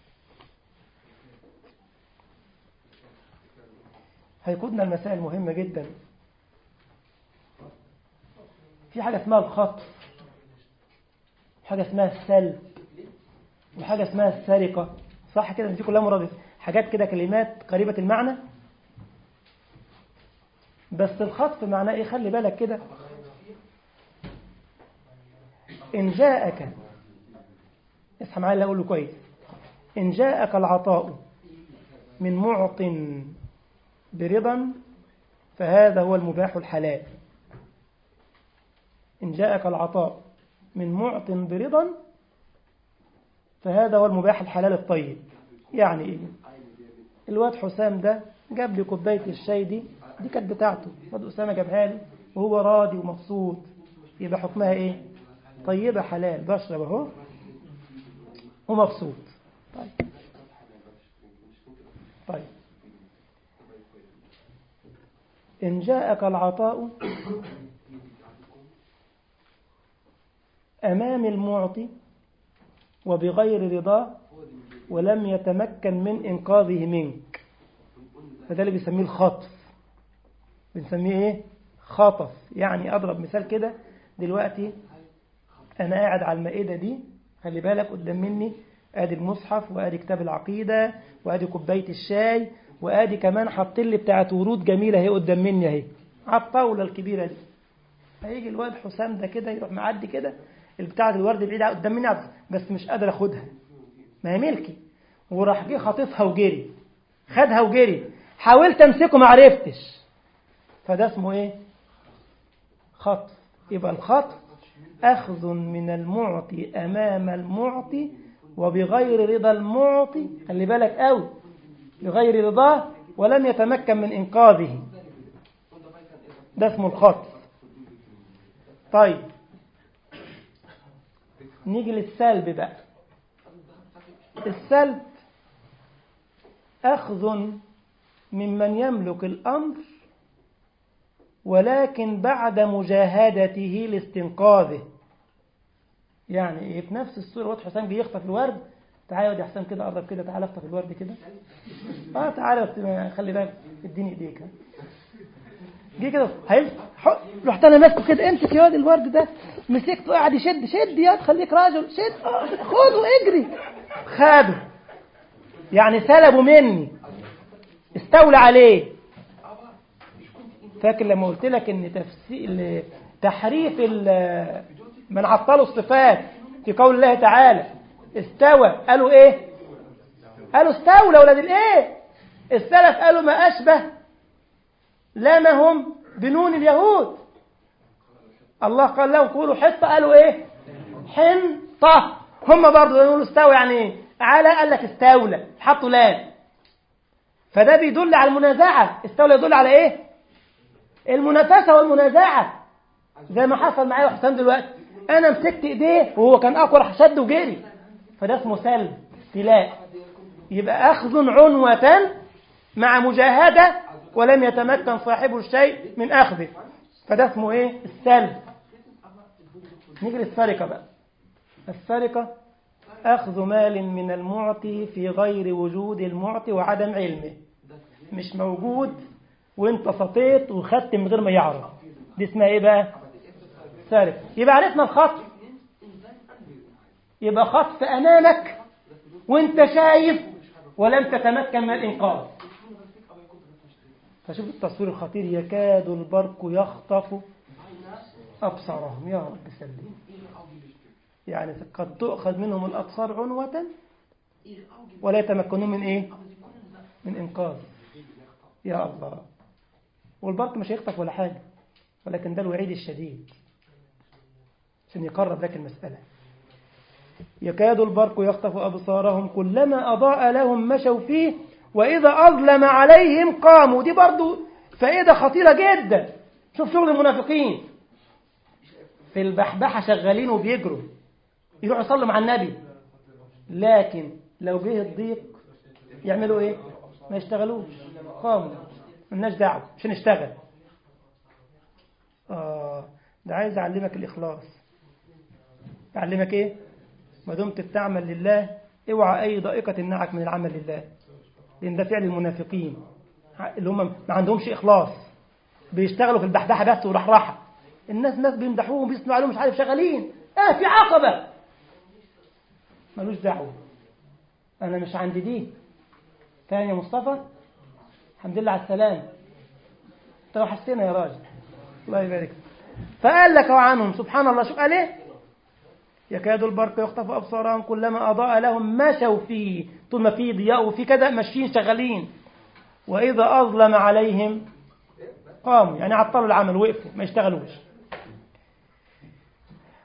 هيقودنا المسائل مهمة جدا في حاجة اسمها الخطف حاجة اسمها السلب وحاجة اسمها السرقة صح كده دي كلها مرادف حاجات كده كلمات قريبة المعنى بس الخطف معناه ايه خلي بالك كده إن جاءك اصحى معايا اللي أقوله كويس إن جاءك العطاء من معط برضا فهذا هو المباح الحلال إن جاءك العطاء من معط برضا فهذا هو المباح الحلال الطيب يعني إيه الواد حسام ده جاب لي كوباية الشاي دي دي كانت بتاعته واد أسامة جابها لي وهو راضي ومبسوط يبقى حكمها إيه طيبة حلال بشرب أهو ومبسوط طيب طيب إن جاءك العطاء أمام المعطي وبغير رضاه ولم يتمكن من إنقاذه منك فده اللي بيسميه الخطف بنسميه إيه؟ خطف يعني أضرب مثال كده دلوقتي أنا قاعد على المائدة دي خلي بالك قدام مني ادي المصحف وادي كتاب العقيدة وادي كوباية الشاي وادي كمان حاطين لي بتاعت ورود جميلة اهي قدام مني اهي على الطاولة الكبيرة دي هيجي الواد حسام ده كده يروح معدي كده البتاعة الورد بعيدة قدام مني بس مش قادر اخدها ما هي ملكي وراح جه خاطفها وجري خدها وجري حاولت امسكه ما عرفتش فده اسمه ايه خطف يبقى الخطف أخذ من المعطي أمام المعطي وبغير رضا المعطي خلي بالك قوي بغير رضاه ولم يتمكن من إنقاذه ده اسمه الخطف طيب نيجي للسلب بقى السلب أخذ ممن يملك الأمر ولكن بعد مجاهدته لاستنقاذه يعني ايه في نفس الصورة واد حسام جه يخطف الورد تعالى يا حسام كده قرب كده تعالى اخطف الورد كده اه تعالى بس خلي بالك اديني ايديك جه كده هيمسك رحت انا ماسكه كده امسك يا واد الورد ده مسكته قاعد يشد شد يا خليك راجل شد خده اجري خده يعني سلبه مني استولى عليه فاكر لما قلت لك ان تفسير تحريف من عطلوا الصفات في قول الله تعالى استوى قالوا ايه قالوا استولى ولاد الايه السلف قالوا ما اشبه لامهم بنون اليهود الله قال لهم قولوا حطة قالوا ايه حنطة هم برضه يقولوا استوى يعني ايه على قال لك استولى حطوا لام فده بيدل على المنازعة استولى يدل على ايه المنافسة والمنازعة زي ما حصل معايا وحسام دلوقتي انا مسكت ايديه وهو كان اقوى راح شد وجري فده اسمه سلب استيلاء يبقى اخذ عنوة مع مجاهدة ولم يتمكن صاحبه الشيء من اخذه فده اسمه ايه السلب نيجي للسرقة بقى السرقة أخذ مال من المعطي في غير وجود المعطي وعدم علمه مش موجود وانت سطيت وخدت من غير ما يعرف دي اسمها ايه بقى سارق يبقى عرفنا الخطف يبقى خطف امامك وانت شايف ولم تتمكن من الانقاذ فشوف التصوير الخطير يكاد البرق يخطف ابصارهم يا رب سلم يعني قد تؤخذ منهم الابصار عنوة ولا يتمكنون من ايه من انقاذ يا الله والبرق مش هيخطف ولا حاجة ولكن ده الوعيد الشديد عشان يقرب لك المسألة يكاد البرق يخطف أبصارهم كلما أضاء لهم مشوا فيه وإذا أظلم عليهم قاموا دي برضو فائدة خطيرة جدا شوف شغل المنافقين في البحبحة شغالين وبيجروا يروحوا يصلوا مع النبي لكن لو جه الضيق يعملوا ايه ما يشتغلوش قاموا ملناش دعوه مش هنشتغل اه ده عايز اعلمك الاخلاص اعلمك ايه ما دمت بتعمل لله اوعى اي ضائقه تمنعك من العمل لله لان ده فعل المنافقين اللي هم ما عندهمش اخلاص بيشتغلوا في البحبحه بس ورحرحه الناس ناس بيمدحوهم بيسمعوا عليهم مش عارف شغالين اه في عقبه ملوش دعوه انا مش عندي دي ثاني يا مصطفى الحمد لله على السلامه انت وحشتنا يا راجل الله يبارك فقال لك عنهم سبحان الله شوف قال ايه يكاد البرق يخطف ابصارهم كلما اضاء لهم مشوا فيه طول ما في ضياء وفي كذا ماشيين شغالين واذا اظلم عليهم قاموا يعني عطلوا العمل وقفوا ما يشتغلوش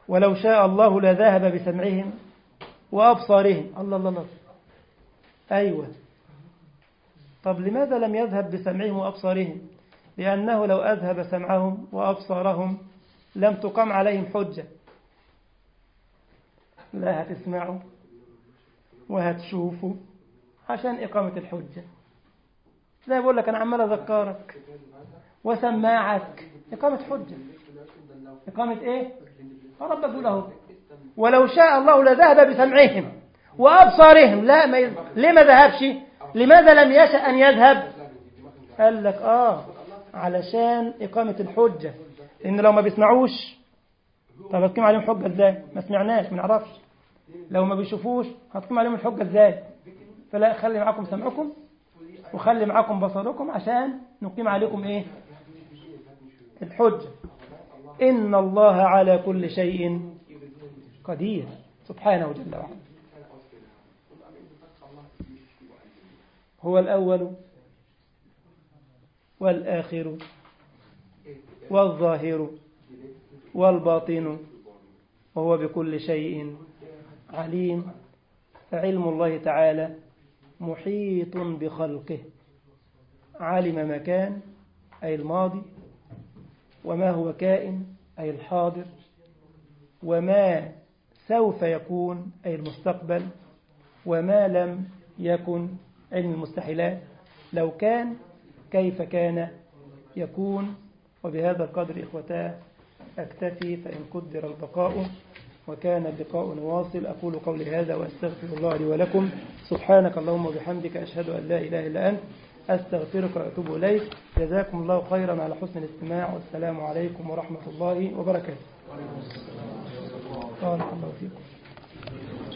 ولو شاء الله لذهب بسمعهم وأبصارهم الله الله الله أيوة طب لماذا لم يذهب بسمعهم وأبصارهم لأنه لو أذهب سمعهم وأبصارهم لم تقام عليهم حجة لا هتسمعوا وهتشوفوا عشان إقامة الحجة زي بقول لك أنا عمال أذكرك وسماعك إقامة حجة إقامة إيه؟ ربك يقول أهو ولو شاء الله لذهب بسمعهم وأبصارهم لا ما يز... ليه ما ذهبش لماذا لم يشأ أن يذهب قال لك آه علشان إقامة الحجة إن لو ما بيسمعوش طب هتقيم عليهم حجة إزاي ما سمعناش ما نعرفش لو ما بيشوفوش هتقيم عليهم الحجة إزاي فلا خلي معاكم سمعكم وخلي معاكم بصركم عشان نقيم عليكم إيه الحجة إن الله على كل شيء قدير سبحانه جل وعلا هو الأول والآخر والظاهر والباطن وهو بكل شيء عليم فعلم الله تعالى محيط بخلقه علم ما كان أي الماضي وما هو كائن أي الحاضر وما سوف يكون أي المستقبل وما لم يكن علم المستحيلات لو كان كيف كان يكون وبهذا القدر إخوتاه أكتفي فإن قدر البقاء وكان اللقاء واصل أقول قولي هذا وأستغفر الله لي ولكم سبحانك اللهم وبحمدك أشهد أن لا إله إلا أنت أستغفرك وأتوب إليك جزاكم الله خيرا على حسن الاستماع والسلام عليكم ورحمة الله وبركاته بارك الله فيكم